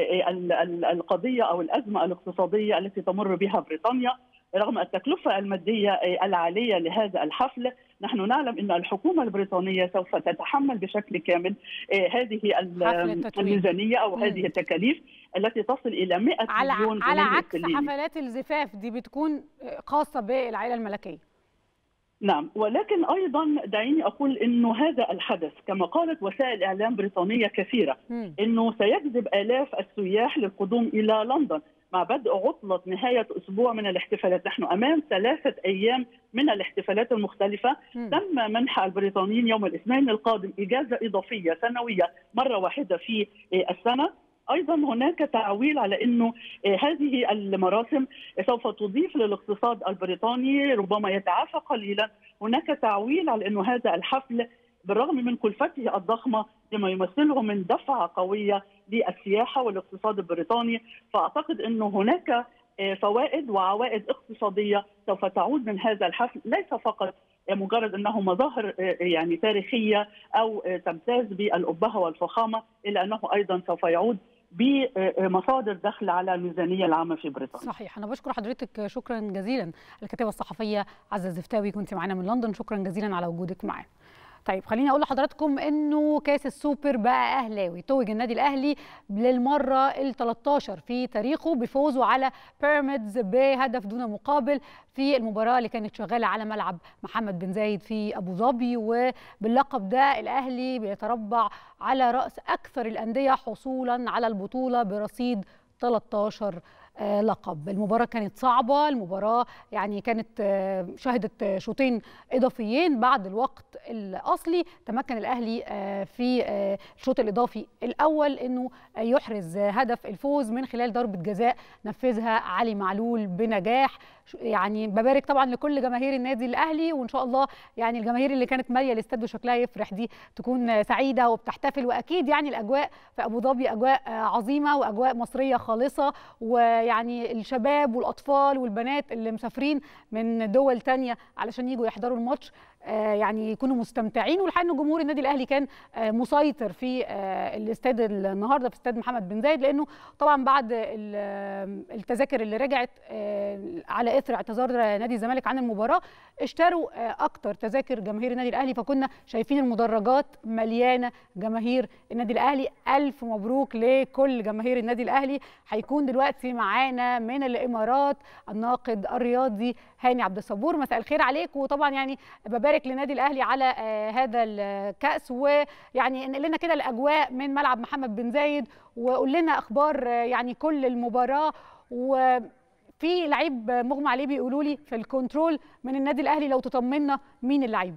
القضيه او الازمه الاقتصاديه التي تمر بها بريطانيا رغم التكلفه الماديه العاليه لهذا الحفل نحن نعلم ان الحكومه البريطانيه سوف تتحمل بشكل كامل هذه الميزانيه او هذه التكاليف التي تصل الى 100 على مليون على جنيه عكس استرليني. حفلات الزفاف دي بتكون خاصه بالعائله الملكيه نعم ولكن ايضا دعيني اقول انه هذا الحدث كما قالت وسائل اعلام بريطانيه كثيره مم. انه سيجذب الاف السياح للقدوم الى لندن مع بدء عطلة نهاية أسبوع من الاحتفالات نحن أمام ثلاثة أيام من الاحتفالات المختلفة مم. تم منح البريطانيين يوم الاثنين القادم إجازة إضافية سنوية مرة واحدة في السنة ايضا هناك تعويل على انه هذه المراسم سوف تضيف للاقتصاد البريطاني ربما يتعافى قليلا هناك تعويل على انه هذا الحفل بالرغم من كلفته الضخمه لما يمثله من دفعه قويه للسياحه والاقتصاد البريطاني فاعتقد انه هناك فوائد وعوائد اقتصاديه سوف تعود من هذا الحفل ليس فقط مجرد انه مظاهر يعني تاريخيه او تمتاز بالابهه والفخامه الا انه ايضا سوف يعود بمصادر دخل على الميزانيه العامه في بريطانيا. صحيح انا بشكر حضرتك شكرا جزيلا الكاتبه الصحفيه عزه الزفتاوي كنت معانا من لندن شكرا جزيلا على وجودك معانا. طيب خليني اقول لحضراتكم انه كاس السوبر بقى اهلاوي توج النادي الاهلي للمره ال 13 في تاريخه بفوزه على بيراميدز بهدف دون مقابل في المباراه اللي كانت شغاله على ملعب محمد بن زايد في ابو ظبي وباللقب ده الاهلي بيتربع على راس اكثر الانديه حصولا على البطوله برصيد 13 لقب المباراة كانت صعبة المباراة يعني كانت شهدت شوطين إضافيين بعد الوقت الأصلي تمكن الأهلي في الشوط الإضافي الأول أنه يحرز هدف الفوز من خلال ضربة جزاء نفذها علي معلول بنجاح يعني ببارك طبعا لكل جماهير النادي الاهلي وان شاء الله يعني الجماهير اللي كانت ماليه الاستاد وشكلها يفرح دي تكون سعيده وبتحتفل واكيد يعني الاجواء في ابو ظبي اجواء عظيمه واجواء مصريه خالصه ويعني الشباب والاطفال والبنات اللي مسافرين من دول تانية علشان يجوا يحضروا الماتش يعني يكونوا مستمتعين والحقيقه ان جمهور النادي الاهلي كان مسيطر في الاستاد النهارده في استاد محمد بن زايد لانه طبعا بعد التذاكر اللي رجعت على اثر اعتذار نادي الزمالك عن المباراه اشتروا اكتر تذاكر جماهير النادي الاهلي فكنا شايفين المدرجات مليانه جماهير النادي الاهلي الف مبروك لكل جماهير النادي الاهلي هيكون دلوقتي معانا من الامارات الناقد الرياضي هاني عبد الصبور مساء الخير عليك وطبعا يعني ببارك للنادي الاهلي على هذا الكاس ويعني انقل لنا كده الاجواء من ملعب محمد بن زايد وقول لنا اخبار يعني كل المباراه و في لعيب مغمى عليه بيقولوا لي في الكنترول من النادي الاهلي لو تطمنا مين اللعيب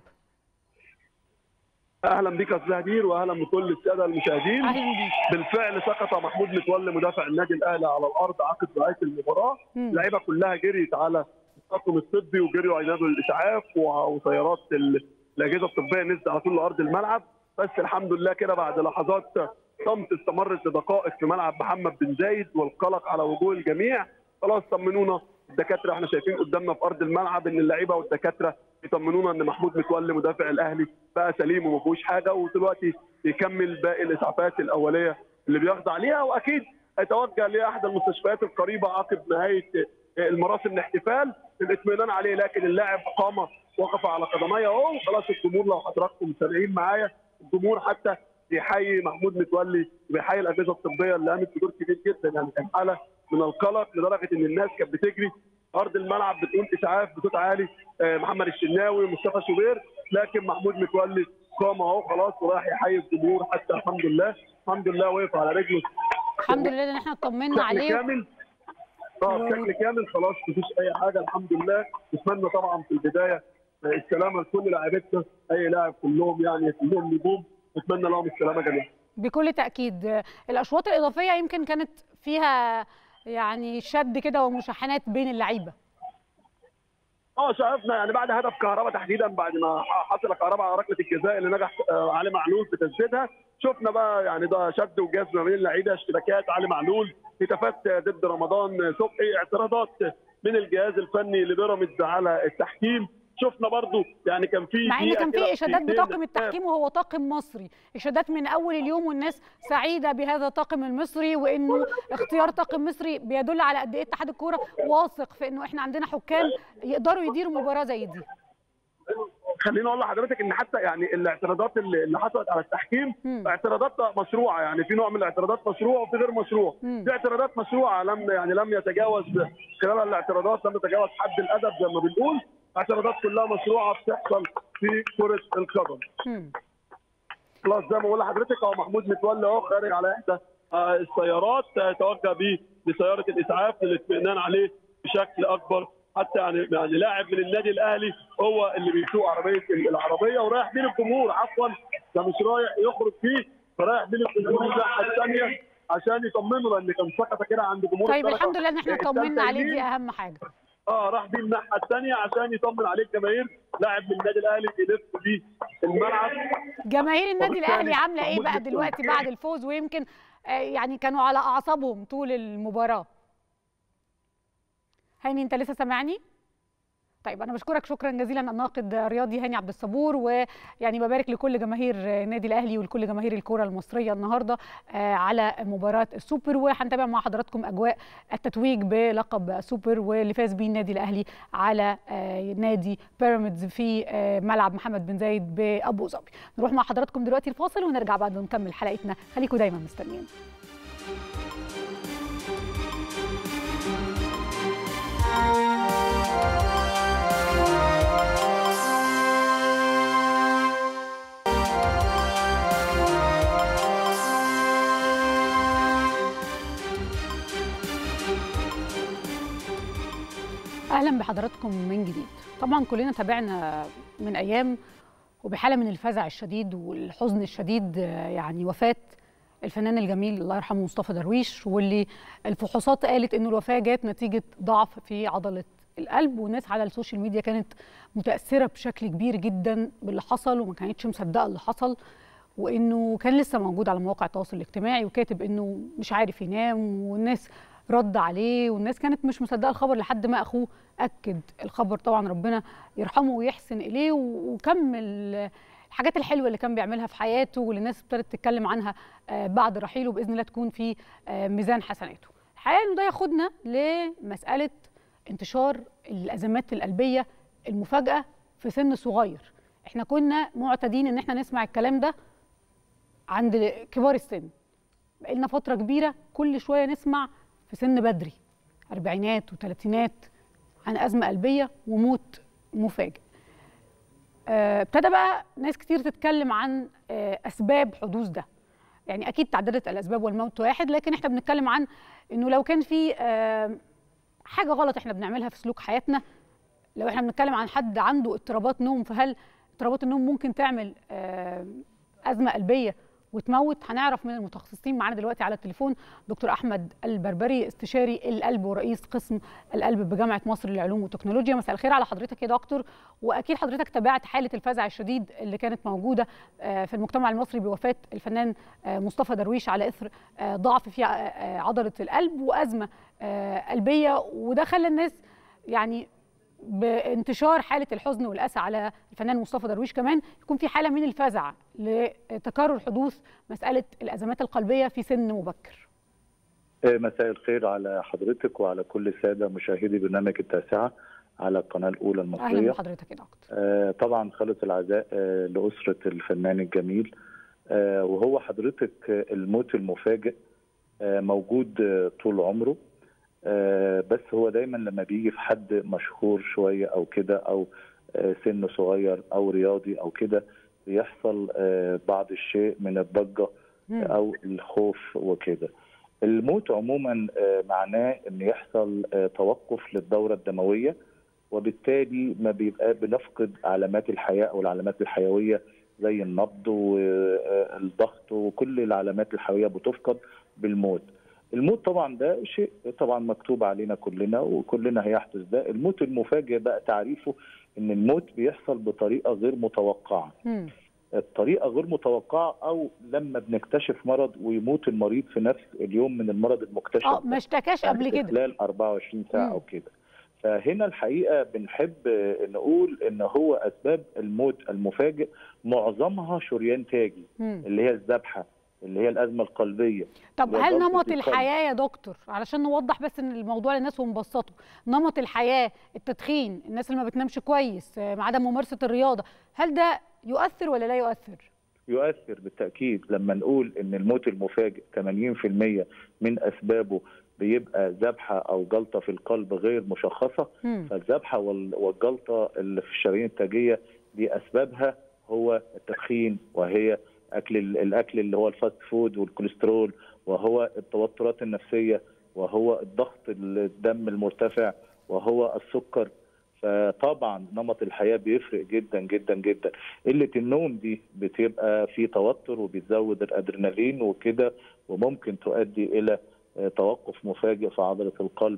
اهلا بك يا استاذ هدير واهلا بكل الساده المشاهدين اهلا بيك بالفعل سقط محمود متولي مدافع النادي الاهلي على الارض عقب نهايه المباراه اللعيبه كلها جريت على الطاقم الطبي وجريوا ينادوا الاسعاف وسيارات الاجهزه الطبيه نزلت على طول ارض الملعب بس الحمد لله كده بعد لحظات صمت استمرت لدقائق في ملعب محمد بن زايد والقلق على وجوه الجميع خلاص طمنونا الدكاتره احنا شايفين قدامنا في ارض الملعب ان اللعيبه والدكاتره يطمنونا ان محمود متولي مدافع الاهلي بقى سليم وما فيهوش حاجه ودلوقتي يكمل باقي الاسعافات الاوليه اللي بيخضع ليها واكيد هيتوجه لاحد المستشفيات القريبه عقب نهايه المراسم الاحتفال للاطمئنان عليه لكن اللاعب قام وقف على قدميه اهو وخلاص الجمهور لو حضراتكم متابعين معايا الجمهور حتى بيحيي محمود متولي وبيحيي الاجهزه الطبيه اللي قامت بدور كبير جدا يعني كان حاله من القلق لدرجه ان الناس كانت بتجري ارض الملعب بتقول اسعاف بصوت عالي محمد الشناوي مصطفى شوبير لكن محمود متولي قام اهو خلاص وراح يحيي الجمهور حتى الحمد لله الحمد لله وقف على رجله الحمد لله ان احنا اطمنا عليه كامل اه بشكل كامل خلاص مفيش اي حاجه الحمد لله نتمنى طبعا في البدايه آه، السلامه لكل لاعبتنا اي لاعب كلهم يعني كلهم نجوم نتمنى لهم السلامه جميعا بكل تاكيد الاشواط الاضافيه يمكن كانت فيها يعني شد كده ومشاحنات بين اللعيبه اه شايفنا يعني بعد هدف كهرباء تحديدا بعد ما حصل كهرباء على ركله الجزاء اللي نجح آه، علي معلول في تسديدها شفنا بقى يعني ده شد وجذب ما بين اللعيبه اشتباكات علي معلول هتافات ضد رمضان صبحي اعتراضات من الجهاز الفني لبيراميدز على التحكيم شفنا برضو يعني كان في مع ان دقيقة كان كده في اشادات دقيقتين بطاقم التحكيم وهو طاقم مصري اشادات من اول اليوم والناس سعيده بهذا الطاقم المصري وانه اختيار طاقم مصري بيدل على قد ايه اتحاد الكوره واثق في انه احنا عندنا حكام يقدروا يديروا مباراه زي دي خليني اقول لحضرتك ان حتى يعني الاعتراضات اللي اللي حصلت على التحكيم اعتراضات مشروعه يعني في نوع من الاعتراضات مشروع وفي غير مشروع مم. في اعتراضات مشروعه لم يعني لم يتجاوز خلال الاعتراضات لم يتجاوز حد الادب زي ما بنقول اعتراضات كلها مشروعه بتحصل في كره القدم خلاص زي ما بقول لحضرتك هو محمود متولي اهو خارج على احدى آه، السيارات آه، توجه بيه لسياره الاسعاف للاطمئنان عليه بشكل اكبر حتى يعني يعني لاعب من النادي الاهلي هو اللي بيسوق عربيه العربيه ورايح بين الجمهور عفوا ده مش رايح يخرج فيه فرايح بين الجمهور الناحيه الثانيه عشان يطمنه لان كان سقطه كده عند جمهور طيب الدرجة الحمد لله ان احنا الثالثة طمنا عليه دي يمين. اهم حاجه اه راح بيه الناحيه الثانيه عشان يطمن عليه الجماهير لاعب من النادي الاهلي يلف بيه الملعب جماهير النادي وبالتالي الاهلي عامله ايه محمود بقى متولي. دلوقتي بعد الفوز ويمكن آه، يعني كانوا على اعصابهم طول المباراه هاني انت لسه سامعني طيب انا بشكرك شكرا جزيلا الناقد الرياضي هاني عبد الصبور ويعني ببارك لكل جماهير النادي الاهلي ولكل جماهير الكره المصريه النهارده آه، على مباراه السوبر وهنتابع مع حضراتكم اجواء التتويج بلقب سوبر واللي فاز بيه النادي الاهلي على آه، نادي بيراميدز في آه، ملعب محمد بن زايد بابو ظبي نروح مع حضراتكم دلوقتي الفاصل ونرجع بعد نكمل حلقتنا خليكم دايما مستنيين اهلا بحضراتكم من جديد طبعا كلنا تابعنا من ايام وبحاله من الفزع الشديد والحزن الشديد آه، يعني وفاه الفنان الجميل الله يرحمه مصطفى درويش واللي الفحوصات قالت انه الوفاه جت نتيجه ضعف في عضله القلب والناس على السوشيال ميديا كانت متاثره بشكل كبير جدا باللي حصل وما كانتش مصدقه اللي حصل وانه كان لسه موجود على مواقع التواصل الاجتماعي وكاتب انه مش عارف ينام والناس رد عليه والناس كانت مش مصدقه الخبر لحد ما اخوه اكد الخبر طبعا ربنا يرحمه ويحسن اليه و- وكمل الحاجات الحلوه اللي كان بيعملها في حياته واللي الناس ابتدت تتكلم عنها آه، بعد رحيله باذن الله تكون في آه، ميزان حسناته. الحقيقه انه ده ياخدنا لمساله انتشار الازمات القلبيه المفاجاه في سن صغير. احنا كنا معتادين ان احنا نسمع الكلام ده عند كبار السن. بقالنا فتره كبيره كل شويه نسمع في سن بدري اربعينات وثلاثينات عن ازمه قلبيه وموت مفاجئ. آه، ابتدى بقى ناس كتير تتكلم عن آه، اسباب حدوث ده يعني اكيد تعددت الاسباب والموت واحد لكن احنا بنتكلم عن انه لو كان في آه، حاجه غلط احنا بنعملها في سلوك حياتنا لو احنا بنتكلم عن حد عنده اضطرابات نوم فهل اضطرابات النوم ممكن تعمل آه، ازمه قلبيه وتموت هنعرف من المتخصصين معانا دلوقتي على التليفون دكتور احمد البربري استشاري القلب ورئيس قسم القلب بجامعه مصر للعلوم والتكنولوجيا مساء الخير على حضرتك يا دكتور واكيد حضرتك تابعت حاله الفزع الشديد اللي كانت موجوده آه، في المجتمع المصري بوفاه الفنان آه، مصطفى درويش على اثر آه، ضعف في آه، آه، عضله القلب وازمه آه، قلبيه وده خلى الناس يعني بانتشار حاله الحزن والاسى على الفنان مصطفى درويش كمان يكون في حاله من الفزع لتكرر حدوث مساله الازمات القلبيه في سن مبكر. مساء الخير على حضرتك وعلى كل الساده مشاهدي برنامج التاسعه على القناه الاولى اهلا المصريه بحضرتك يا دكتور. آه، طبعا خالص العزاء آه، لاسره الفنان الجميل آه، وهو حضرتك آه، الموت المفاجئ آه، موجود آه، طول عمره آه، بس هو دايما لما بيجي في حد مشهور شويه او كده او آه، سنه صغير او رياضي او كده بيحصل آه، بعض الشيء من الضجه مم. او الخوف وكده الموت عموما آه، معناه ان يحصل آه، توقف للدوره الدمويه وبالتالي ما بيبقى بنفقد علامات الحياه او العلامات الحيويه زي النبض والضغط وكل العلامات الحيويه بتفقد بالموت. الموت طبعا ده شيء طبعا مكتوب علينا كلنا وكلنا هيحدث ده، الموت المفاجئ بقى تعريفه ان الموت بيحصل بطريقه غير متوقعه. مم. الطريقه غير متوقعه او لما بنكتشف مرض ويموت المريض في نفس اليوم من المرض المكتشف اه ما اشتكاش يعني قبل في كده خلال 24 ساعه مم. او كده فهنا الحقيقه بنحب نقول ان هو اسباب الموت المفاجئ معظمها شريان تاجي مم. اللي هي الذبحه اللي هي الازمه القلبيه طب اللي هي هل ضغط نمط القلب. الحياه يا دكتور علشان نوضح بس ان الموضوع للناس ونبسطه نمط الحياه التدخين الناس اللي ما بتنامش كويس آه، عدم ممارسه الرياضه هل ده يؤثر ولا لا يؤثر يؤثر بالتاكيد لما نقول ان الموت المفاجئ 80% من اسبابه بيبقى ذبحه او جلطه في القلب غير مشخصه مم. فالذبحه وال- والجلطه اللي في الشرايين التاجيه دي اسبابها هو التدخين وهي اكل ال- الاكل اللي هو الفاست فود والكوليسترول وهو التوترات النفسيه وهو الضغط الدم المرتفع وهو السكر فطبعا نمط الحياه بيفرق جدا جدا جدا قله النوم دي بتبقى في توتر وبتزود الادرينالين وكده وممكن تؤدي الى آه، توقف مفاجئ في عضله القلب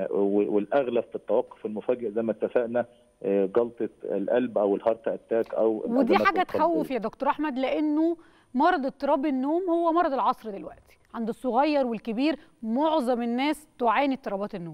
و- والاغلب في التوقف المفاجئ زي ما اتفقنا آه، جلطه القلب او الهارت اتاك او ودي الأزمات حاجه القلبية. تخوف يا دكتور احمد لانه مرض اضطراب النوم هو مرض العصر دلوقتي عند الصغير والكبير معظم الناس تعاني اضطرابات النوم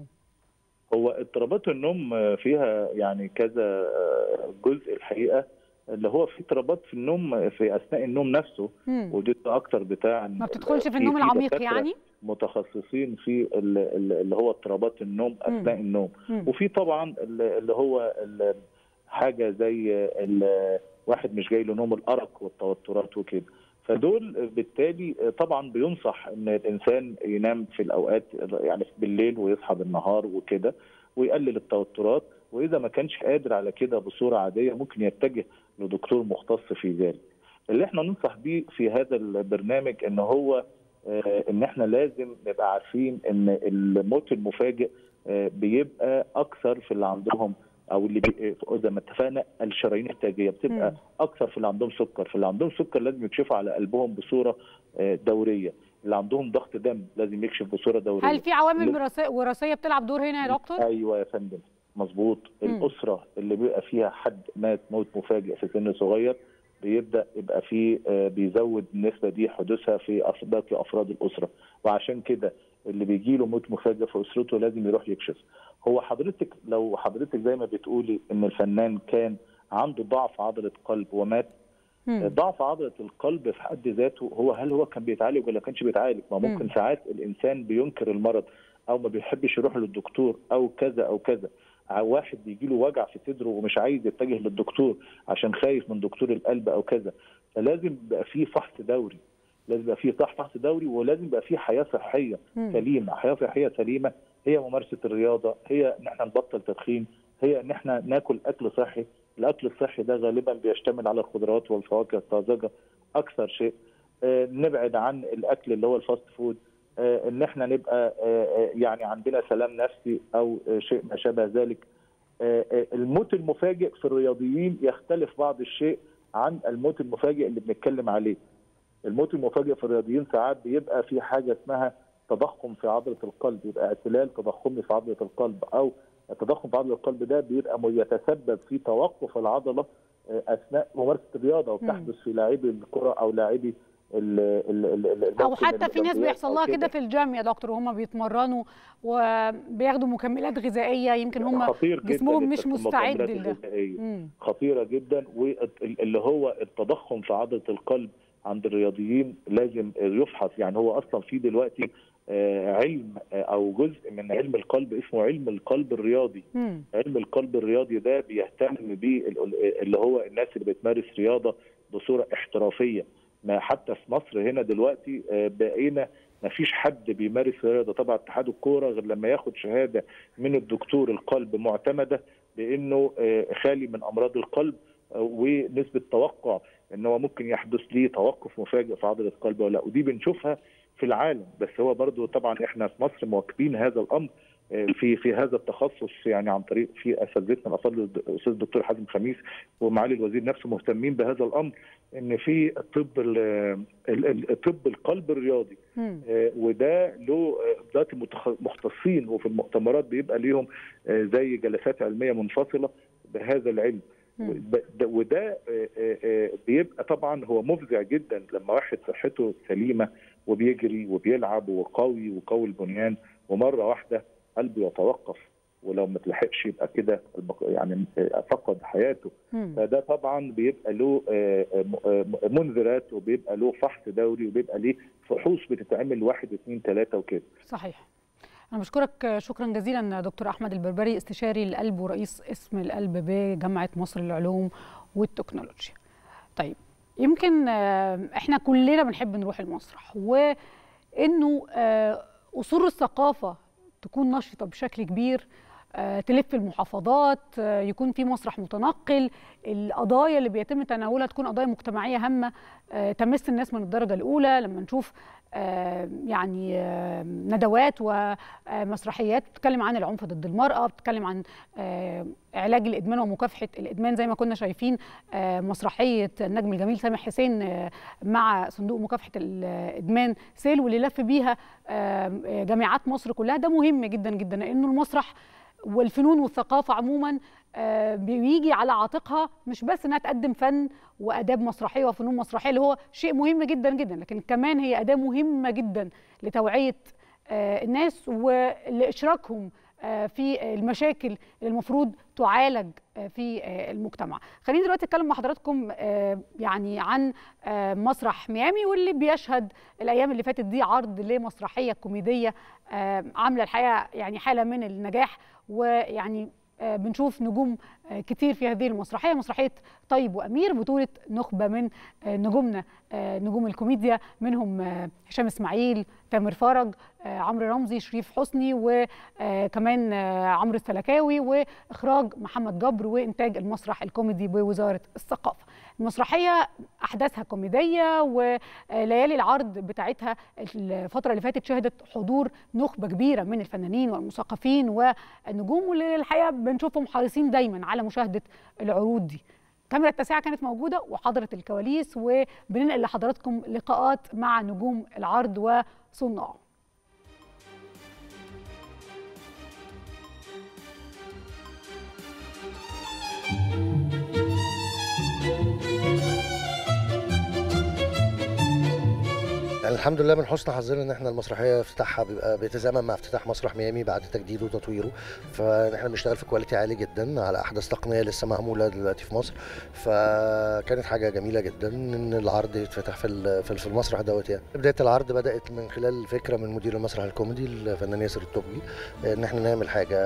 هو اضطرابات النوم آه، فيها يعني كذا آه، جزء الحقيقه اللي هو في اضطرابات في النوم في اثناء النوم نفسه مم. ودي اكتر بتاع ما بتدخلش في النوم العميق دكاترة يعني متخصصين في ال- ال- اللي هو اضطرابات النوم اثناء مم. النوم مم. وفي طبعا ال- اللي هو ال- حاجه زي ال- واحد مش جاي له نوم الارق والتوترات وكده فدول بالتالي طبعا بينصح ان الانسان ينام في الاوقات يعني بالليل ويصحى بالنهار وكده ويقلل التوترات واذا ما كانش قادر على كده بصوره عاديه ممكن يتجه لدكتور مختص في ذلك. اللي احنا ننصح بيه في هذا البرنامج ان هو آه، ان احنا لازم نبقى عارفين ان الموت المفاجئ آه، بيبقى اكثر في اللي عندهم او اللي بي... زي ما اتفقنا الشرايين التاجيه بتبقى مم. اكثر في اللي عندهم سكر، في اللي عندهم سكر لازم يكشفوا على قلبهم بصوره آه، دوريه، اللي عندهم ضغط دم لازم يكشف بصوره دوريه. هل في عوامل اللي- وراثية- وراثيه بتلعب دور هنا يا دكتور ايوه يا فندم مظبوط مم. الاسره اللي بيبقى فيها حد مات موت مفاجئ في سن صغير بيبدا يبقى فيه آه، بيزود النسبه دي حدوثها في أف- باقي افراد الاسره وعشان كده اللي بيجي له موت مفاجئ في اسرته لازم يروح يكشف هو حضرتك لو حضرتك زي ما بتقولي ان الفنان كان عنده ضعف عضله قلب ومات مم. ضعف عضله القلب في حد ذاته هو هل هو كان بيتعالج ولا كانش بيتعالج ما ممكن مم. ساعات الانسان بينكر المرض او ما بيحبش يروح للدكتور او كذا او كذا ع- واحد بيجي له وجع في صدره ومش عايز يتجه للدكتور عشان خايف من دكتور القلب او كذا فلازم يبقى فيه فحص دوري لازم يبقى فيه صح فحص دوري ولازم يبقى فيه حياه صحيه مم. سليمه حياه صحيه سليمه هي ممارسه الرياضه هي ان احنا نبطل تدخين هي ان احنا ناكل اكل صحي الاكل الصحي ده غالبا بيشتمل على الخضروات والفواكه الطازجه اكثر شيء آه، نبعد عن الاكل اللي هو الفاست فود آه، ان احنا نبقى آه، آه، يعني عندنا سلام نفسي او آه، شيء ما شابه ذلك آه، آه، الموت المفاجئ في الرياضيين يختلف بعض الشيء عن الموت المفاجئ اللي بنتكلم عليه الموت المفاجئ في الرياضيين ساعات بيبقى في حاجه اسمها تضخم في عضله القلب يبقى اعتلال تضخمي في عضله القلب او التضخم في عضله القلب ده بيبقى م- يتسبب في توقف العضله آه، اثناء ممارسه الرياضه وبتحدث في لاعبي الكره او لاعبي ال- ال- ال- ال- او الموسم حتى في ناس الأولمبياد بيحصل أو لها كده في الجيم يا دكتور وهم بيتمرنوا وبياخدوا مكملات غذائيه يمكن هم خطير جدا جسمهم مش المكملات مستعد الغذائية. لده مم. خطيره جدا واللي هو التضخم في عضله القلب عند الرياضيين لازم يفحص يعني هو اصلا في دلوقتي آه، علم آه، او جزء من علم القلب اسمه علم القلب الرياضي مم. علم القلب الرياضي ده بيهتم بيه ال- اللي هو الناس اللي بتمارس رياضه بصوره احترافيه ما حتى في مصر هنا دلوقتي آه، بقينا ما فيش حد بيمارس رياضه طبعا اتحاد الكوره غير لما ياخد شهاده من الدكتور القلب معتمده بانه آه، خالي من امراض القلب آه، ونسبه توقع ان هو ممكن يحدث ليه توقف مفاجئ في عضله القلب ولا لا ودي بنشوفها في العالم بس هو برضو طبعا احنا في مصر مواكبين هذا الامر في في هذا التخصص يعني عن طريق في اساتذتنا الافاضل الاستاذ الدكتور حازم خميس ومعالي الوزير نفسه مهتمين بهذا الامر ان في الطب ال- ال- ال- طب القلب الرياضي آه، وده له آه، ذات متخ- مختصين وفي المؤتمرات بيبقى ليهم آه، زي جلسات علميه منفصله بهذا العلم وب- ده- وده آه، آه، آه، بيبقى طبعا هو مفزع جدا لما واحد صحته سليمه وبيجري وبيلعب وقوي وقوي البنيان ومره واحده قلبه يتوقف ولو ما تلحقش يبقى كده البق- يعني آه، فقد حياته فده طبعا بيبقى له آه، آه، م- آه، منذرات وبيبقى له فحص دوري وبيبقى ليه فحوص بتتعمل واحد اثنين ثلاثه وكده صحيح أنا بشكرك شكرا جزيلا دكتور أحمد البربري استشاري القلب ورئيس اسم القلب بجامعة مصر للعلوم والتكنولوجيا. طيب يمكن آه، احنا كلنا بنحب نروح المسرح وانه آه، اصول الثقافه تكون نشطه بشكل كبير آه، تلف المحافظات آه، يكون في مسرح متنقل القضايا اللي بيتم تناولها تكون قضايا مجتمعيه هامه آه، تمس الناس من الدرجه الاولى لما نشوف آه، يعني آه، ندوات ومسرحيات بتتكلم عن العنف ضد المراه بتتكلم عن آه، علاج الادمان ومكافحه الادمان زي ما كنا شايفين آه، مسرحيه النجم الجميل سامح حسين آه، مع صندوق مكافحه الادمان سيل واللي لف بيها آه، آه، جامعات مصر كلها ده مهم جدا جدا لانه المسرح والفنون والثقافه عموما آه، بيجي على عاتقها مش بس انها تقدم فن واداب مسرحيه وفنون مسرحيه اللي هو شيء مهم جدا جدا لكن كمان هي اداه مهمه جدا لتوعيه آه، الناس ولاشراكهم آه، في المشاكل اللي المفروض تعالج آه، في آه، المجتمع خليني دلوقتي اتكلم مع حضراتكم آه، يعني عن آه، مسرح ميامي واللي بيشهد الايام اللي فاتت دي عرض لمسرحيه كوميديه آه، عامله الحقيقه يعني حاله من النجاح ويعني آه، بنشوف نجوم آه، كتير في هذه المسرحيه مسرحيه طيب وامير بطوله نخبه من آه، نجومنا آه، نجوم الكوميديا منهم آه، هشام اسماعيل تامر فرج آه، عمرو رمزي شريف حسني وكمان عمرو السلكاوي واخراج محمد جبر وانتاج المسرح الكوميدي بوزاره الثقافه المسرحيه احداثها كوميديه وليالي العرض بتاعتها الفتره اللي فاتت شهدت حضور نخبه كبيره من الفنانين والمثقفين والنجوم واللي الحقيقه بنشوفهم حريصين دايما على مشاهده العروض دي كاميرا التاسعة كانت موجودة وحضرت الكواليس وبننقل لحضراتكم لقاءات مع نجوم العرض وصناعه يعني الحمد لله من حسن حظنا ان احنا المسرحيه افتتاحها بيبقى بيتزامن مع افتتاح مسرح ميامي بعد تجديده وتطويره فاحنا بنشتغل في كواليتي عالي جدا على احدث تقنيه لسه معموله دلوقتي في مصر فكانت حاجه جميله جدا ان العرض يتفتح في ال- في في المسرح دوت يعني بدايه العرض بدات من خلال فكره من مدير المسرح الكوميدي الفنان ياسر الطبي ان احنا نعمل حاجه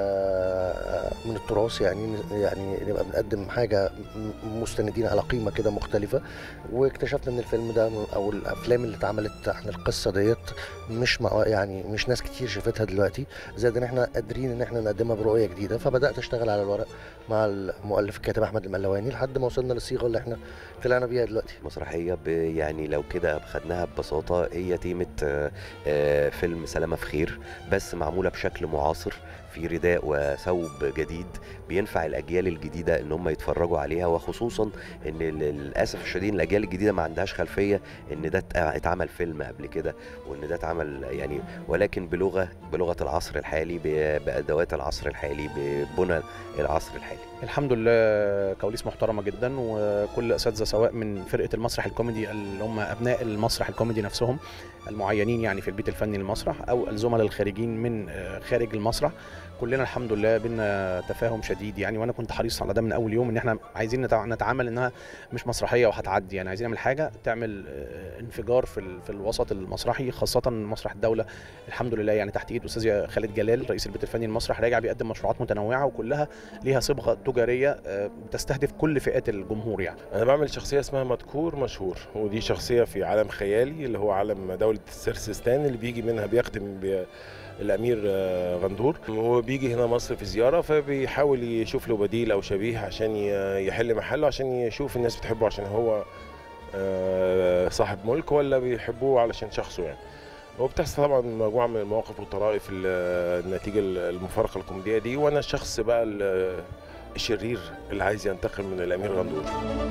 من التراث يعني يعني نبقى بنقدم حاجه م- مستندين على قيمه كده مختلفه واكتشفنا ان الفيلم ده او الافلام اللي اتعملت عن القصه ديت مش مع يعني مش ناس كتير شافتها دلوقتي زائد ان احنا قادرين ان احنا نقدمها برؤيه جديده فبدات اشتغل على الورق مع المؤلف الكاتب احمد الملواني لحد ما وصلنا للصيغه اللي احنا طلعنا بيها دلوقتي مسرحيه ب- يعني لو كده خدناها ببساطه هي تيمه آه، آه، فيلم سلامه في خير بس معموله بشكل معاصر في رداء وثوب جديد بينفع الاجيال الجديده ان هم يتفرجوا عليها وخصوصا ان للاسف الشديد الاجيال الجديده ما عندهاش خلفيه ان ده ات- اتعمل فيلم قبل كده وان ده اتعمل يعني ولكن بلغه بلغه العصر الحالي ب- بادوات العصر الحالي ببنى العصر الحالي الحمد لله كواليس محترمه جدا وكل اساتذه سواء من فرقه المسرح الكوميدي اللي هم ابناء المسرح الكوميدي نفسهم المعينين يعني في البيت الفني للمسرح او الزملاء الخارجين من آه، خارج المسرح كلنا الحمد لله بينا تفاهم شديد يعني وانا كنت حريص على ده من اول يوم ان احنا عايزين نتع- نتعامل انها مش مسرحيه وهتعدي يعني عايزين نعمل حاجه تعمل آه، انفجار في ال- في الوسط المسرحي خاصه مسرح الدوله الحمد لله يعني تحت ايد استاذ خالد جلال رئيس البيت الفني للمسرح راجع بيقدم مشروعات متنوعه وكلها ليها صبغه تجاريه آه، بتستهدف كل فئات الجمهور يعني انا بعمل شخصيه اسمها مذكور مشهور ودي شخصيه في عالم خيالي اللي هو عالم دوله سرسستان اللي بيجي منها بيخدم ب- الامير آه، غندور هو بيجي هنا مصر في زياره فبيحاول يشوف له بديل او شبيه عشان ي- يحل محله عشان يشوف الناس بتحبه عشان هو آه، صاحب ملك ولا بيحبوه علشان شخصه يعني وبتحصل طبعا مجموعه من المواقف والطرائف ال- النتيجه المفارقه الكوميديه دي وانا الشخص بقى ال- الشرير اللي عايز ينتقم من الامير غندور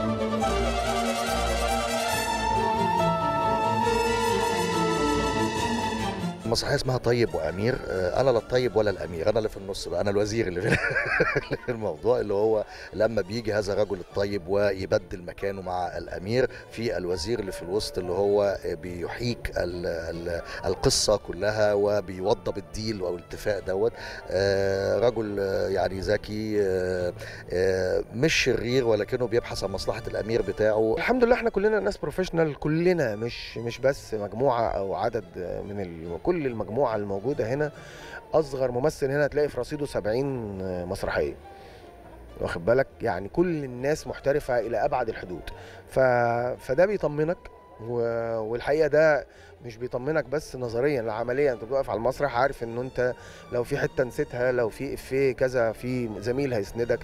المسرحيه اسمها طيب وامير آه، انا لا الطيب ولا الامير انا اللي في النص بقى انا الوزير اللي في اللي في الموضوع اللي هو لما بيجي هذا الرجل الطيب ويبدل مكانه مع الامير في الوزير اللي في الوسط اللي هو بيحيك ال ال القصه كلها وبيوضب الديل او الاتفاق دوت آه، رجل آه، يعني ذكي آه، آه، مش شرير ولكنه بيبحث عن مصلحه الامير بتاعه الحمد لله احنا كلنا ناس بروفيشنال كلنا مش مش بس مجموعه او عدد من ال... كل المجموعه الموجوده هنا اصغر ممثل هنا هتلاقي في رصيده 70 مسرحيه واخد بالك يعني كل الناس محترفه الى ابعد الحدود ف... فده بيطمنك و... والحقيقه ده مش بيطمنك بس نظريا لا عمليا انت بتقف على المسرح عارف ان انت لو في حته نسيتها لو في افيه كذا في زميل هيسندك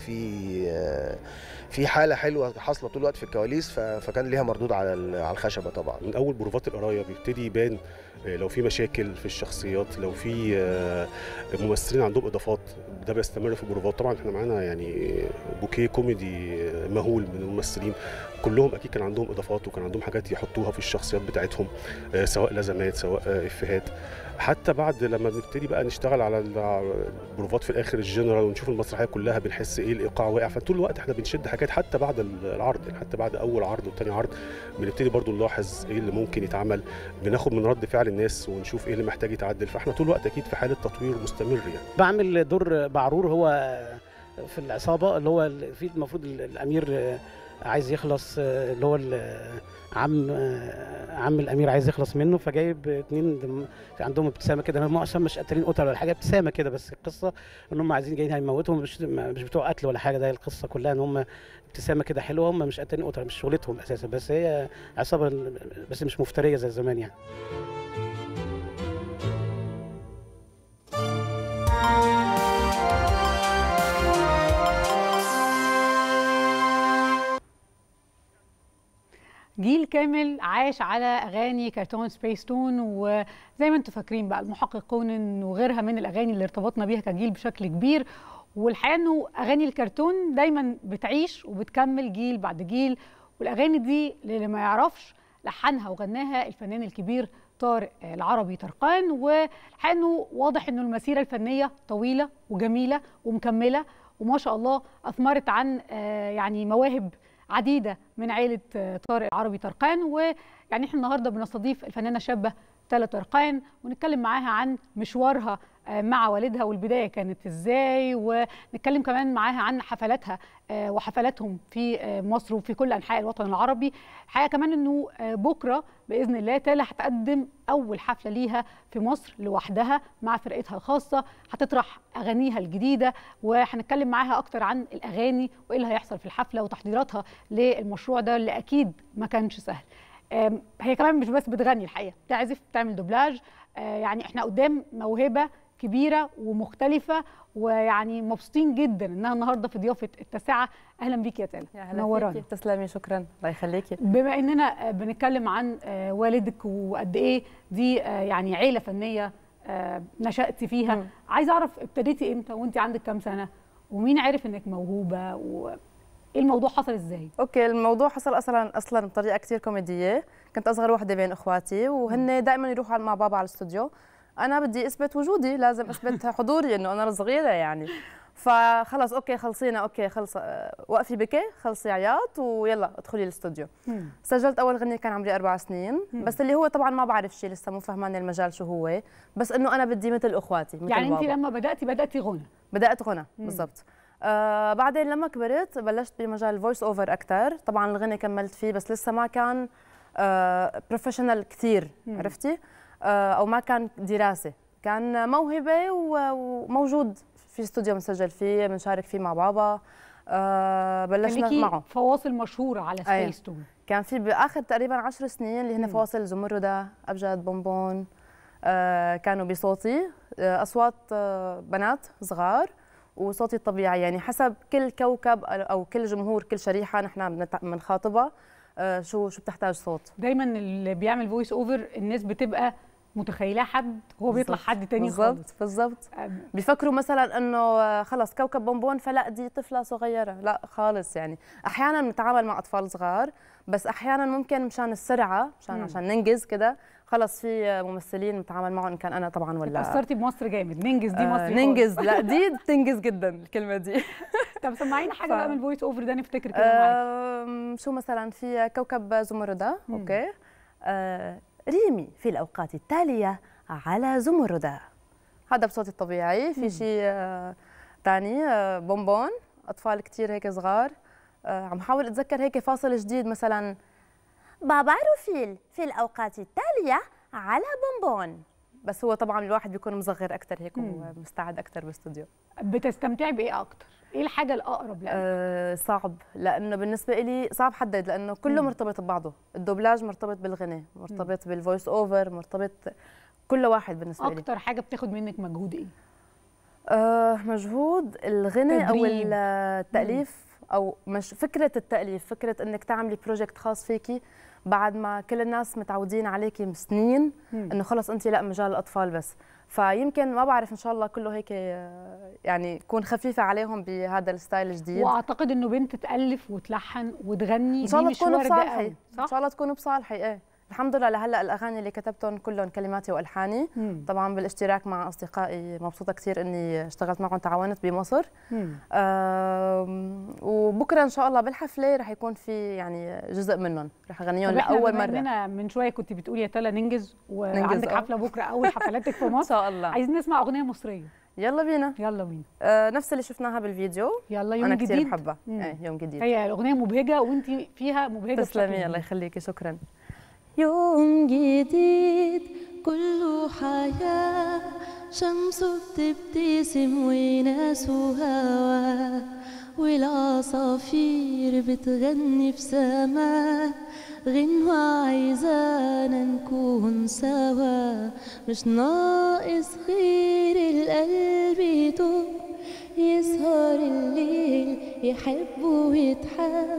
في في حاله حلوه حاصله طول الوقت في الكواليس ف... فكان ليها مردود على ال- على الخشبه طبعا من اول بروفات القرايه بيبتدي يبان آه، لو في مشاكل في الشخصيات لو في آه، ممثلين عندهم اضافات ده بيستمر في البروفات طبعا احنا معانا يعني بوكيه كوميدي آه، مهول من الممثلين كلهم اكيد كان عندهم اضافات وكان عندهم حاجات يحطوها في الشخصيات بتاعتهم آه، سواء لازمات سواء آه، افيهات حتى بعد لما بنبتدي بقى نشتغل على ال- على البروفات في الاخر الجنرال ونشوف المسرحيه كلها بنحس ايه الايقاع واقع فطول الوقت احنا بنشد حاجات حتى بعد العرض يعني حتى بعد اول عرض وتاني عرض بنبتدي برضو نلاحظ ايه اللي ممكن يتعمل بناخد من رد فعل الناس ونشوف ايه اللي محتاج يتعدل فاحنا طول الوقت اكيد في حاله تطوير مستمر يعني بعمل دور بعرور هو في العصابه اللي هو ال- في المفروض ال- الامير عايز يخلص اللي هو ال- عم عم الامير عايز يخلص منه فجايب اتنين دم- في عندهم ابتسامه كده هم اصلا مش قاتلين قتل ولا حاجه ابتسامه كده بس القصه ان هم عايزين جايين هيموتهم مش مش بتوع قتل ولا حاجه ده القصه كلها ان هم ابتسامه كده حلوه هم مش قاتلين قتل مش شغلتهم اساسا بس هي عصابه بس مش مفتريه زي زمان يعني جيل كامل عاش على اغاني كرتون سبيس تون وزي ما انتم فاكرين بقى المحقق كونان وغيرها من الاغاني اللي ارتبطنا بيها كجيل بشكل كبير والحقيقه انه اغاني الكرتون دايما بتعيش وبتكمل جيل بعد جيل والاغاني دي اللي ما يعرفش لحنها وغناها الفنان الكبير طارق العربي طرقان والحقيقه انه واضح انه المسيره الفنيه طويله وجميله ومكمله وما شاء الله اثمرت عن آه، يعني مواهب عديده من عائله آه، طارق العربي طرقان ويعني احنا النهارده بنستضيف الفنانه شابه تالا طرقان ونتكلم معاها عن مشوارها آه، مع والدها والبدايه كانت ازاي ونتكلم كمان معاها عن حفلاتها آه، وحفلاتهم في آه، مصر وفي كل انحاء الوطن العربي الحقيقه كمان انه آه، بكره باذن الله تالا هتقدم اول حفله ليها في مصر لوحدها مع فرقتها الخاصه هتطرح اغانيها الجديده وهنتكلم معاها اكتر عن الاغاني وايه اللي هيحصل في الحفله وتحضيراتها للمشروع ده اللي اكيد ما كانش سهل آم، هي كمان مش بس بتغني الحقيقه بتعزف بتعمل دوبلاج آه، يعني احنا قدام موهبه كبيره ومختلفه ويعني مبسوطين جدا انها النهارده في ضيافه التاسعه اهلا بيك يا تالا اهلا نورانا فيكي تسلمي شكرا الله يخليكي بما اننا آه، بنتكلم عن آه، والدك وقد ايه دي آه، يعني عيله فنيه آه، نشأتي فيها عايزه اعرف ابتديتي امتى وانت عندك كام سنه ومين عرف انك موهوبه وايه الموضوع حصل ازاي اوكي الموضوع حصل اصلا اصلا بطريقه كثير كوميديه كنت اصغر وحده بين اخواتي وهن دائما يروحوا مع بابا على الاستوديو انا بدي اثبت وجودي لازم اثبت حضوري انه انا صغيره يعني فخلص اوكي خلصينا اوكي خلص آه، وقفي بكي خلصي عياط ويلا ادخلي الاستوديو سجلت اول غنية كان عمري اربع سنين بس اللي هو طبعا ما بعرف شيء لسه مو فهمان المجال شو هو بس انه انا بدي مثل اخواتي مثل يعني انت بابا. لما بداتي بداتي غنى بدات غنى مم. بالضبط آه بعدين لما كبرت بلشت بمجال الفويس اوفر اكثر طبعا الغنى كملت فيه بس لسه ما كان آه بروفيشنال كثير مم. عرفتي آه او ما كان دراسه كان موهبه و- وموجود في استوديو مسجل فيه بنشارك فيه مع بابا آه كان بلشنا ليكي معه فواصل مشهوره على أيوة. سبيس تون كان في باخر تقريبا عشر سنين اللي هن فواصل زمردة ابجد بونبون آه كانوا بصوتي آه اصوات آه بنات صغار وصوتي الطبيعي يعني حسب كل كوكب او كل جمهور كل شريحه نحن بنت- بنخاطبها آه، شو شو بتحتاج صوت دايما اللي بيعمل فويس اوفر الناس بتبقى متخيلاه حد هو بيطلع بالظبط. حد تاني خالص بالظبط بالظبط بيفكروا مثلا انه آه، خلص كوكب بونبون فلا دي طفله صغيره لا خالص يعني احيانا بنتعامل مع اطفال صغار بس احيانا ممكن مشان السرعه مشان مم. عشان ننجز كده خلص في آه، ممثلين بنتعامل معهم ان كان انا طبعا ولا اتأثرتي بمصر جامد ننجز دي آه، مصري ننجز خالص. لا دي بتنجز جدا الكلمه دي طب سمعينا حاجه ف- بقى من الفويس اوفر ده نفتكر كده معاكي آم، شو مثلا في كوكب زمردة اوكي آه، ريمي في الاوقات التاليه على زمردة هذا بصوتي الطبيعي في شيء آه، تاني آه، بونبون اطفال كتير هيك صغار آه، عم حاول اتذكر هيك فاصل جديد مثلا بابا روفيل في الاوقات التاليه على بونبون بس هو طبعا الواحد بيكون مصغر اكثر هيك مم. ومستعد اكثر بالاستوديو بتستمتعي بايه اكتر ايه الحاجه الاقرب لك آه صعب لانه بالنسبه لي صعب حدد لانه كله مم. مرتبط ببعضه الدوبلاج مرتبط بالغنى مرتبط بالفويس اوفر مرتبط كل واحد بالنسبه لي اكتر حاجه بتاخد منك مجهود ايه آه مجهود الغنى او تدريب. التاليف او مش فكره التاليف فكره انك تعملي بروجكت خاص فيكي بعد ما كل الناس متعودين عليكي سنين مم. انه خلص انت لا مجال الاطفال بس فيمكن ما بعرف ان شاء الله كله هيك آه، يعني يكون خفيفه عليهم بهذا الستايل الجديد واعتقد انه بنت تالف وتلحن وتغني ان شاء دي الله مش تكونوا واردة بصالحي قوي، ان شاء الله تكونوا بصالحي ايه الحمد لله لهلا الاغاني اللي كتبتهم كلهم كلماتي والحاني مم. طبعا بالاشتراك مع اصدقائي مبسوطه كثير اني اشتغلت معهم تعاونت بمصر مم. آم، وبكره ان شاء الله بالحفله رح يكون في يعني جزء منهم رح اغنيهم طب إحنا لاول بما مره إننا من شويه كنت بتقولي يا تلا ننجز وعندك ننجز، آه. حفله بكره اول حفلاتك في مصر ان شاء الله عايزين نسمع اغنيه مصريه يلا بينا يلا بينا آه نفس اللي شفناها بالفيديو يلا يوم انا جديد كثير بحبها مم. ايه يوم جديد هي الاغنيه مبهجه وانت فيها مبهجه تسلمي بشكل الله كبير. يخليكي شكرا يوم جديد كله حياة شمسه بتبتسم وناس وهوا والعصافير بتغني في سما غنوة عايزانا نكون سوا مش ناقص غير القلب يدق يسهر الليل يحب ويتحب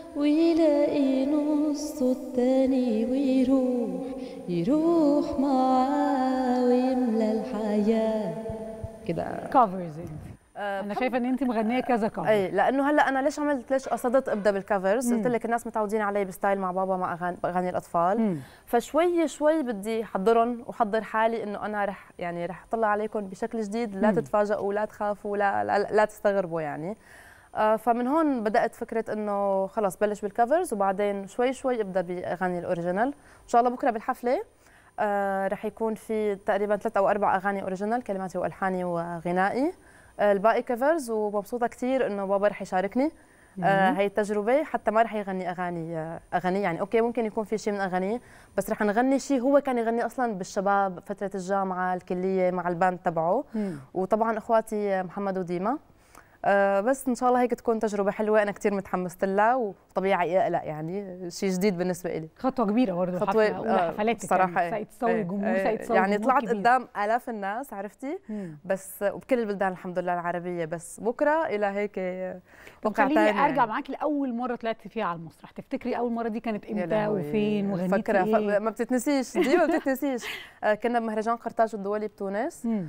ويلاقي نصه التاني ويروح يروح معاه ويملى الحياة كده كفرز انا شايفه ان انت مغنيه كذا كفر اي لانه هلا انا ليش عملت ليش قصدت ابدا بالكفرز مم. قلت لك الناس متعودين علي بستايل مع بابا مع اغاني اغاني الاطفال مم. فشوي شوي بدي احضرهم واحضر حالي انه انا رح يعني رح اطلع عليكم بشكل جديد لا مم. تتفاجئوا ولا تخافوا لا لا, لا تستغربوا يعني آه، فمن هون بدات فكره انه خلص بلش بالكفرز وبعدين شوي شوي ابدا باغاني الاوريجينال ان شاء الله بكره بالحفله آه، رح يكون في تقريبا ثلاث او اربع اغاني اوريجينال كلماتي والحاني وغنائي آه، الباقي كفرز ومبسوطه كثير انه بابا رح يشاركني آه مم. هي التجربه حتى ما رح يغني اغاني آه، اغاني يعني اوكي ممكن يكون في شيء من اغانيه بس رح نغني شيء هو كان يغني اصلا بالشباب فتره الجامعه الكليه مع الباند تبعه مم. وطبعا اخواتي محمد وديما آه بس ان شاء الله هيك تكون تجربه حلوه انا كثير متحمست لها وطبيعي اقلق يعني شيء جديد بالنسبه لي خطوه كبيره برضه خطوه حفله اولى حفلاتك صراحه يعني. ساقي تصوي جمهور ساقي تصوي يعني جمهور طلعت كبير. قدام الاف الناس عرفتي مم. بس وبكل البلدان الحمد لله العربيه بس بكره الى هيك طب وقع خليني تاني ارجع يعني. معاكي لاول مره طلعتي فيها على المسرح تفتكري اول مره دي كانت يا امتى لهوي. وفين وغنيتي فاكرة ايه ف... ما بتتنسيش دي ما بتتنسيش آه، كنا بمهرجان قرطاج الدولي بتونس مم.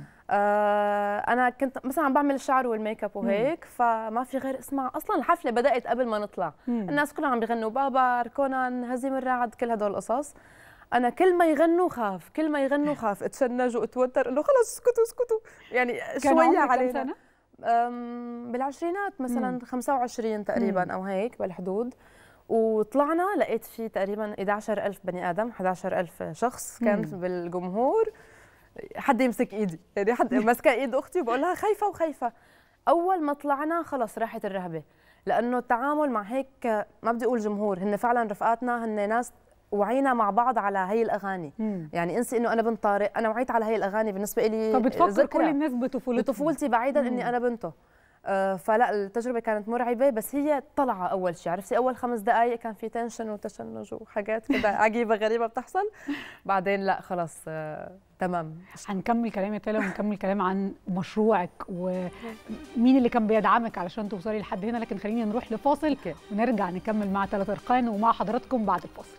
آه انا كنت مثلا عم بعمل الشعر والميك اب وهيك فما في غير اسمع اصلا الحفله بدات قبل ما نطلع مم. الناس كلهم عم بيغنوا بابا كونان هزيم الرعد كل هدول القصص انا كل ما يغنوا خاف كل ما يغنوا خاف اتشنج واتوتر انه خلص اسكتوا اسكتوا يعني كان شويه عمرك كام علينا سنة؟ أم، بالعشرينات مثلا مم. 25 تقريبا مم. او هيك بالحدود وطلعنا لقيت في تقريبا 11000 بني ادم 11000 شخص كان مم. بالجمهور حد يمسك ايدي يعني حد ماسكه ايد اختي وبقول لها خايفه وخايفه اول ما طلعنا خلص راحت الرهبه لانه التعامل مع هيك ما بدي اقول جمهور هن فعلا رفقاتنا هن ناس وعينا مع بعض على هي الاغاني مم. يعني انسي انه انا بنت طارق انا وعيت على هي الاغاني بالنسبه لي فبتفكر ذكرى. كل الناس بطفولتهم بطفولتي بعيدا مم. اني انا بنته آه، فلا التجربه كانت مرعبه بس هي طلعه اول شيء عرفتي اول خمس دقائق كان في تنشن وتشنج وحاجات كده عجيبه غريبه بتحصل بعدين لا خلص آه، تمام هنكمل كلام يا تالا ونكمل كلام عن مشروعك ومين اللي كان بيدعمك علشان توصلي لحد هنا لكن خلينا نروح لفاصل ونرجع نكمل مع ثلاث ارقام ومع حضراتكم بعد الفاصل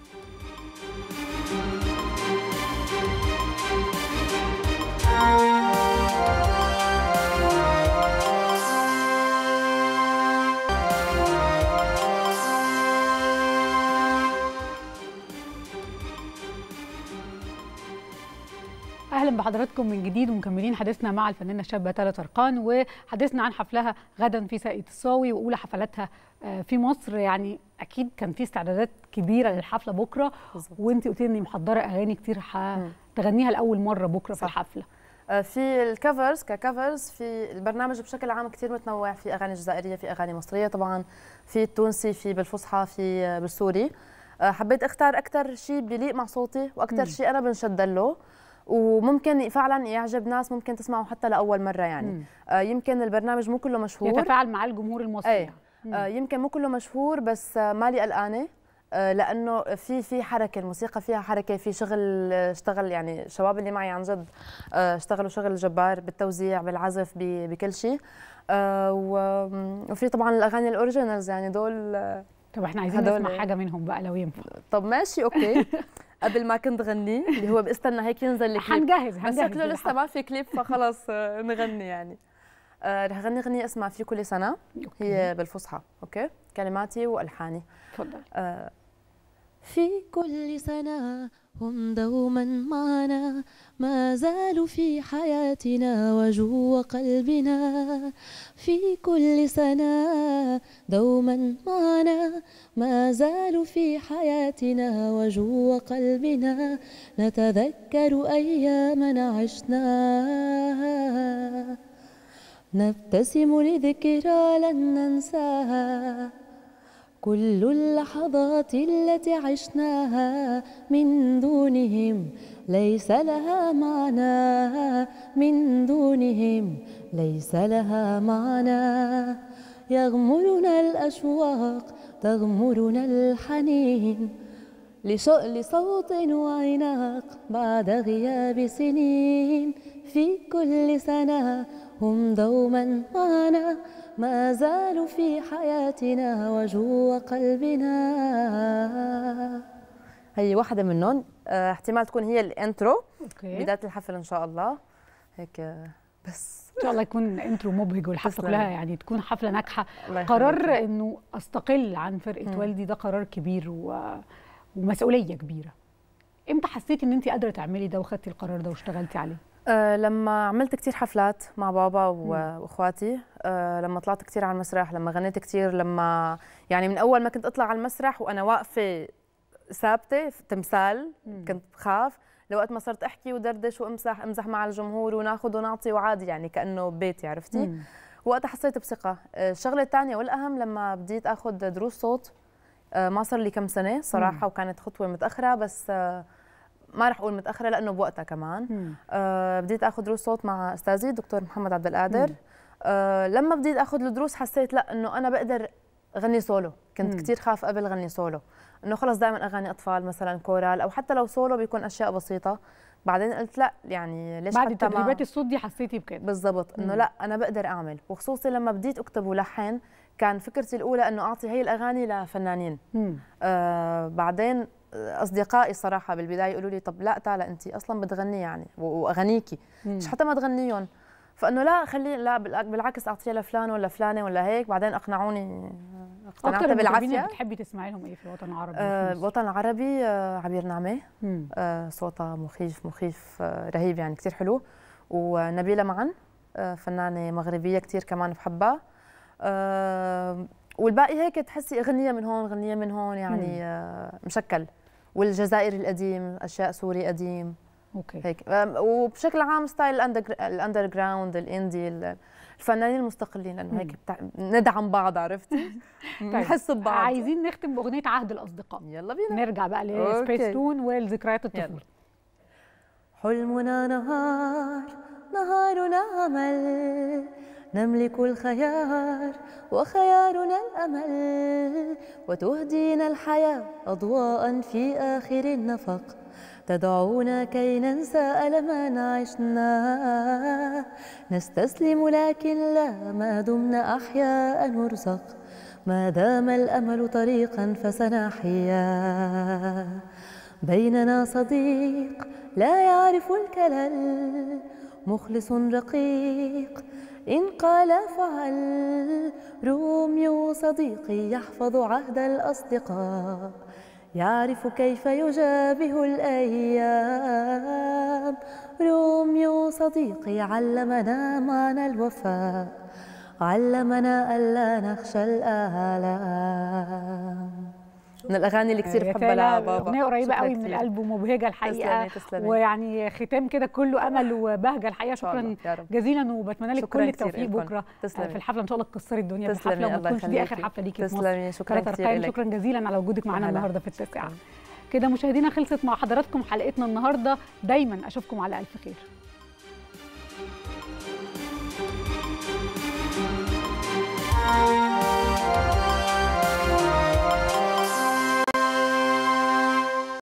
اهلا بحضراتكم من جديد ومكملين حديثنا مع الفنانه الشابه ثلاث ارقان وحديثنا عن حفلها غدا في ساقية الصاوي واولى حفلاتها آه، في مصر يعني اكيد كان في استعدادات كبيره للحفله بكره وانت قلتي اني محضره اغاني كتير هتغنيها لاول مره بكره في الحفله آه، في الكفرز ككفرز في البرنامج بشكل عام كثير متنوع في اغاني جزائريه في اغاني مصريه طبعا في التونسي في بالفصحى في آه، بالسوري آه، حبيت اختار اكثر شيء بيليق مع صوتي مم. واكثر شيء انا بنشد له وممكن فعلا يعجب ناس ممكن تسمعه حتى لاول مره يعني مم. آه، يمكن البرنامج مو كله مشهور يتفاعل مع الجمهور المصري ايه آه، يمكن مو كله مشهور بس آه، مالي قلقانه آه، لانه في في حركه الموسيقى فيها حركه في شغل آه، اشتغل يعني الشباب اللي معي عن جد آه، اشتغلوا شغل جبار بالتوزيع بالعزف ب- بكل شيء آه، و- وفي طبعا الاغاني الاوريجينالز يعني دول آه، طب احنا عايزين هدول- نسمع حاجه منهم بقى لو ينفع طب ماشي اوكي قبل ما كنت غني اللي هو بستنى هيك ينزل الكليب هنجهز- بس هنجهز شكله لسه للحفل. ما في كليب فخلص آه، نغني يعني آه، رح غني غنية اسمها في كل سنة هي بالفصحى اوكي كلماتي والحاني تفضل آه في كل سنة هم دوما معنا ما زالوا في حياتنا وجوا قلبنا في كل سنة دوما معنا ما زالوا في حياتنا وجوا قلبنا نتذكر أيامنا عشناها نبتسم لذكرى لن ننساها كل اللحظات التي عشناها من دونهم ليس لها معنى من دونهم ليس لها معنى يغمرنا الأشواق تغمرنا الحنين لش- لصوت وعناق بعد غياب سنين في كل سنة هم دوما معنا ما زالوا في حياتنا وجوا قلبنا هي واحدة منهم آه، احتمال تكون هي الانترو أوكي. بداية الحفل ان شاء الله هيك آه، بس ان شاء الله يكون انترو مبهج والحفله تسلمي. كلها يعني تكون حفله ناجحه الله يخليكي. قرار انه استقل عن فرقه مم. والدي ده قرار كبير و... ومسؤوليه كبيره امتى حسيتي ان انت قادره تعملي ده وخدتي القرار ده واشتغلتي عليه آه، لما عملت كتير حفلات مع بابا و- واخواتي آه، لما طلعت كتير على المسرح لما غنيت كتير لما يعني من اول ما كنت اطلع على المسرح وانا واقفه ثابته في تمثال مم. كنت بخاف لوقت ما صرت احكي ودردش وامزح امزح مع الجمهور وناخذ ونعطي وعادي يعني كانه بيتي عرفتي مم. وقتها حسيت بثقه آه، الشغله الثانيه والاهم لما بديت اخذ دروس صوت آه، ما صار لي كم سنه صراحه مم. وكانت خطوه متاخره بس آه، ما رح اقول متاخره لانه بوقتها كمان مم. آه بديت اخذ دروس صوت مع استاذي دكتور محمد عبد القادر مم. آه لما بديت اخذ الدروس حسيت لا انه انا بقدر غني سولو كنت مم. كثير خاف قبل غني سولو انه خلص دائما اغاني اطفال مثلا كورال او حتى لو سولو بيكون اشياء بسيطه بعدين قلت لا يعني ليش بعد حتى ما- تدريبات الصوت دي حسيتي بكده بالضبط انه مم. لا انا بقدر اعمل وخصوصي لما بديت اكتب ولحن كان فكرتي الاولى انه اعطي هي الاغاني لفنانين مم. آه بعدين آه، اصدقائي الصراحه بالبدايه يقولوا لي طب لا تعالى انت اصلا بتغني يعني و- واغانيكي مم. مش حتى ما تغنيهم فانه لا خلي لا بالع- بالعكس اعطيها لفلان ولا فلانه ولا هيك بعدين اقنعوني اقتنعت اكتر المطربين اللي بالعافيه بتحبي تسمعي لهم ايه في الوطن العربي آه، وفي مصر؟ الوطن العربي آه، عبير نعمه مم. آه، صوتها مخيف مخيف آه، رهيب يعني كثير حلو ونبيله معا آه، فنانه مغربيه كثير كمان بحبها آه، والباقي هيك تحسي اغنيه من هون اغنيه من هون يعني آه، مشكل والجزائري القديم اشياء سوري قديم اوكي هيك آم، وبشكل عام ستايل الاندر الاندر جراوند الاندي ال- الفنانين المستقلين لانه هيك بتاع ندعم بعض عرفتي نحس ببعض عايزين نختم باغنيه عهد الاصدقاء يلا بينا نرجع بقى أوكي. لسبيس تون والذكريات الطفوله حلمنا نهار نهارنا أمل نملك الخيار وخيارنا الأمل وتهدينا الحياة أضواء في آخر النفق تدعونا كي ننسى ألما عشنا نستسلم لكن لا ما دمنا أحياء نرزق ما دام الأمل طريقا فسنحيا بيننا صديق لا يعرف الكلل مخلص رقيق إن قال فعل روميو صديقي يحفظ عهد الأصدقاء يعرف كيف يجابه الأيام روميو صديقي علمنا معنى الوفاء علمنا ألا نخشى الآلام من الاغاني اللي كثير يا بحبها تالا، لبابا اغنيه قريبه شكراً قوي من كتير. القلب ومبهجه الحقيقه تسلمي تسلمي ويعني ختام كده كله امل وبهجه الحقيقه شكرا الله، يا رب. جزيلا وبتمنى لك شكراً كل كتير التوفيق إلكم. بكره تسلمي. في الحفله ان شاء الله تكسري الدنيا في تسلمي، الحفله وما الله تكونش دي اخر يخليكي. حفله ليكي في مصر تسلمي، شكراً ثلاثة كتير أرقام، إلك. شكرا جزيلا على وجودك معانا وهلا. النهارده في التاسعه كده مشاهدينا خلصت مع حضراتكم حلقتنا النهارده دايما اشوفكم على الف خير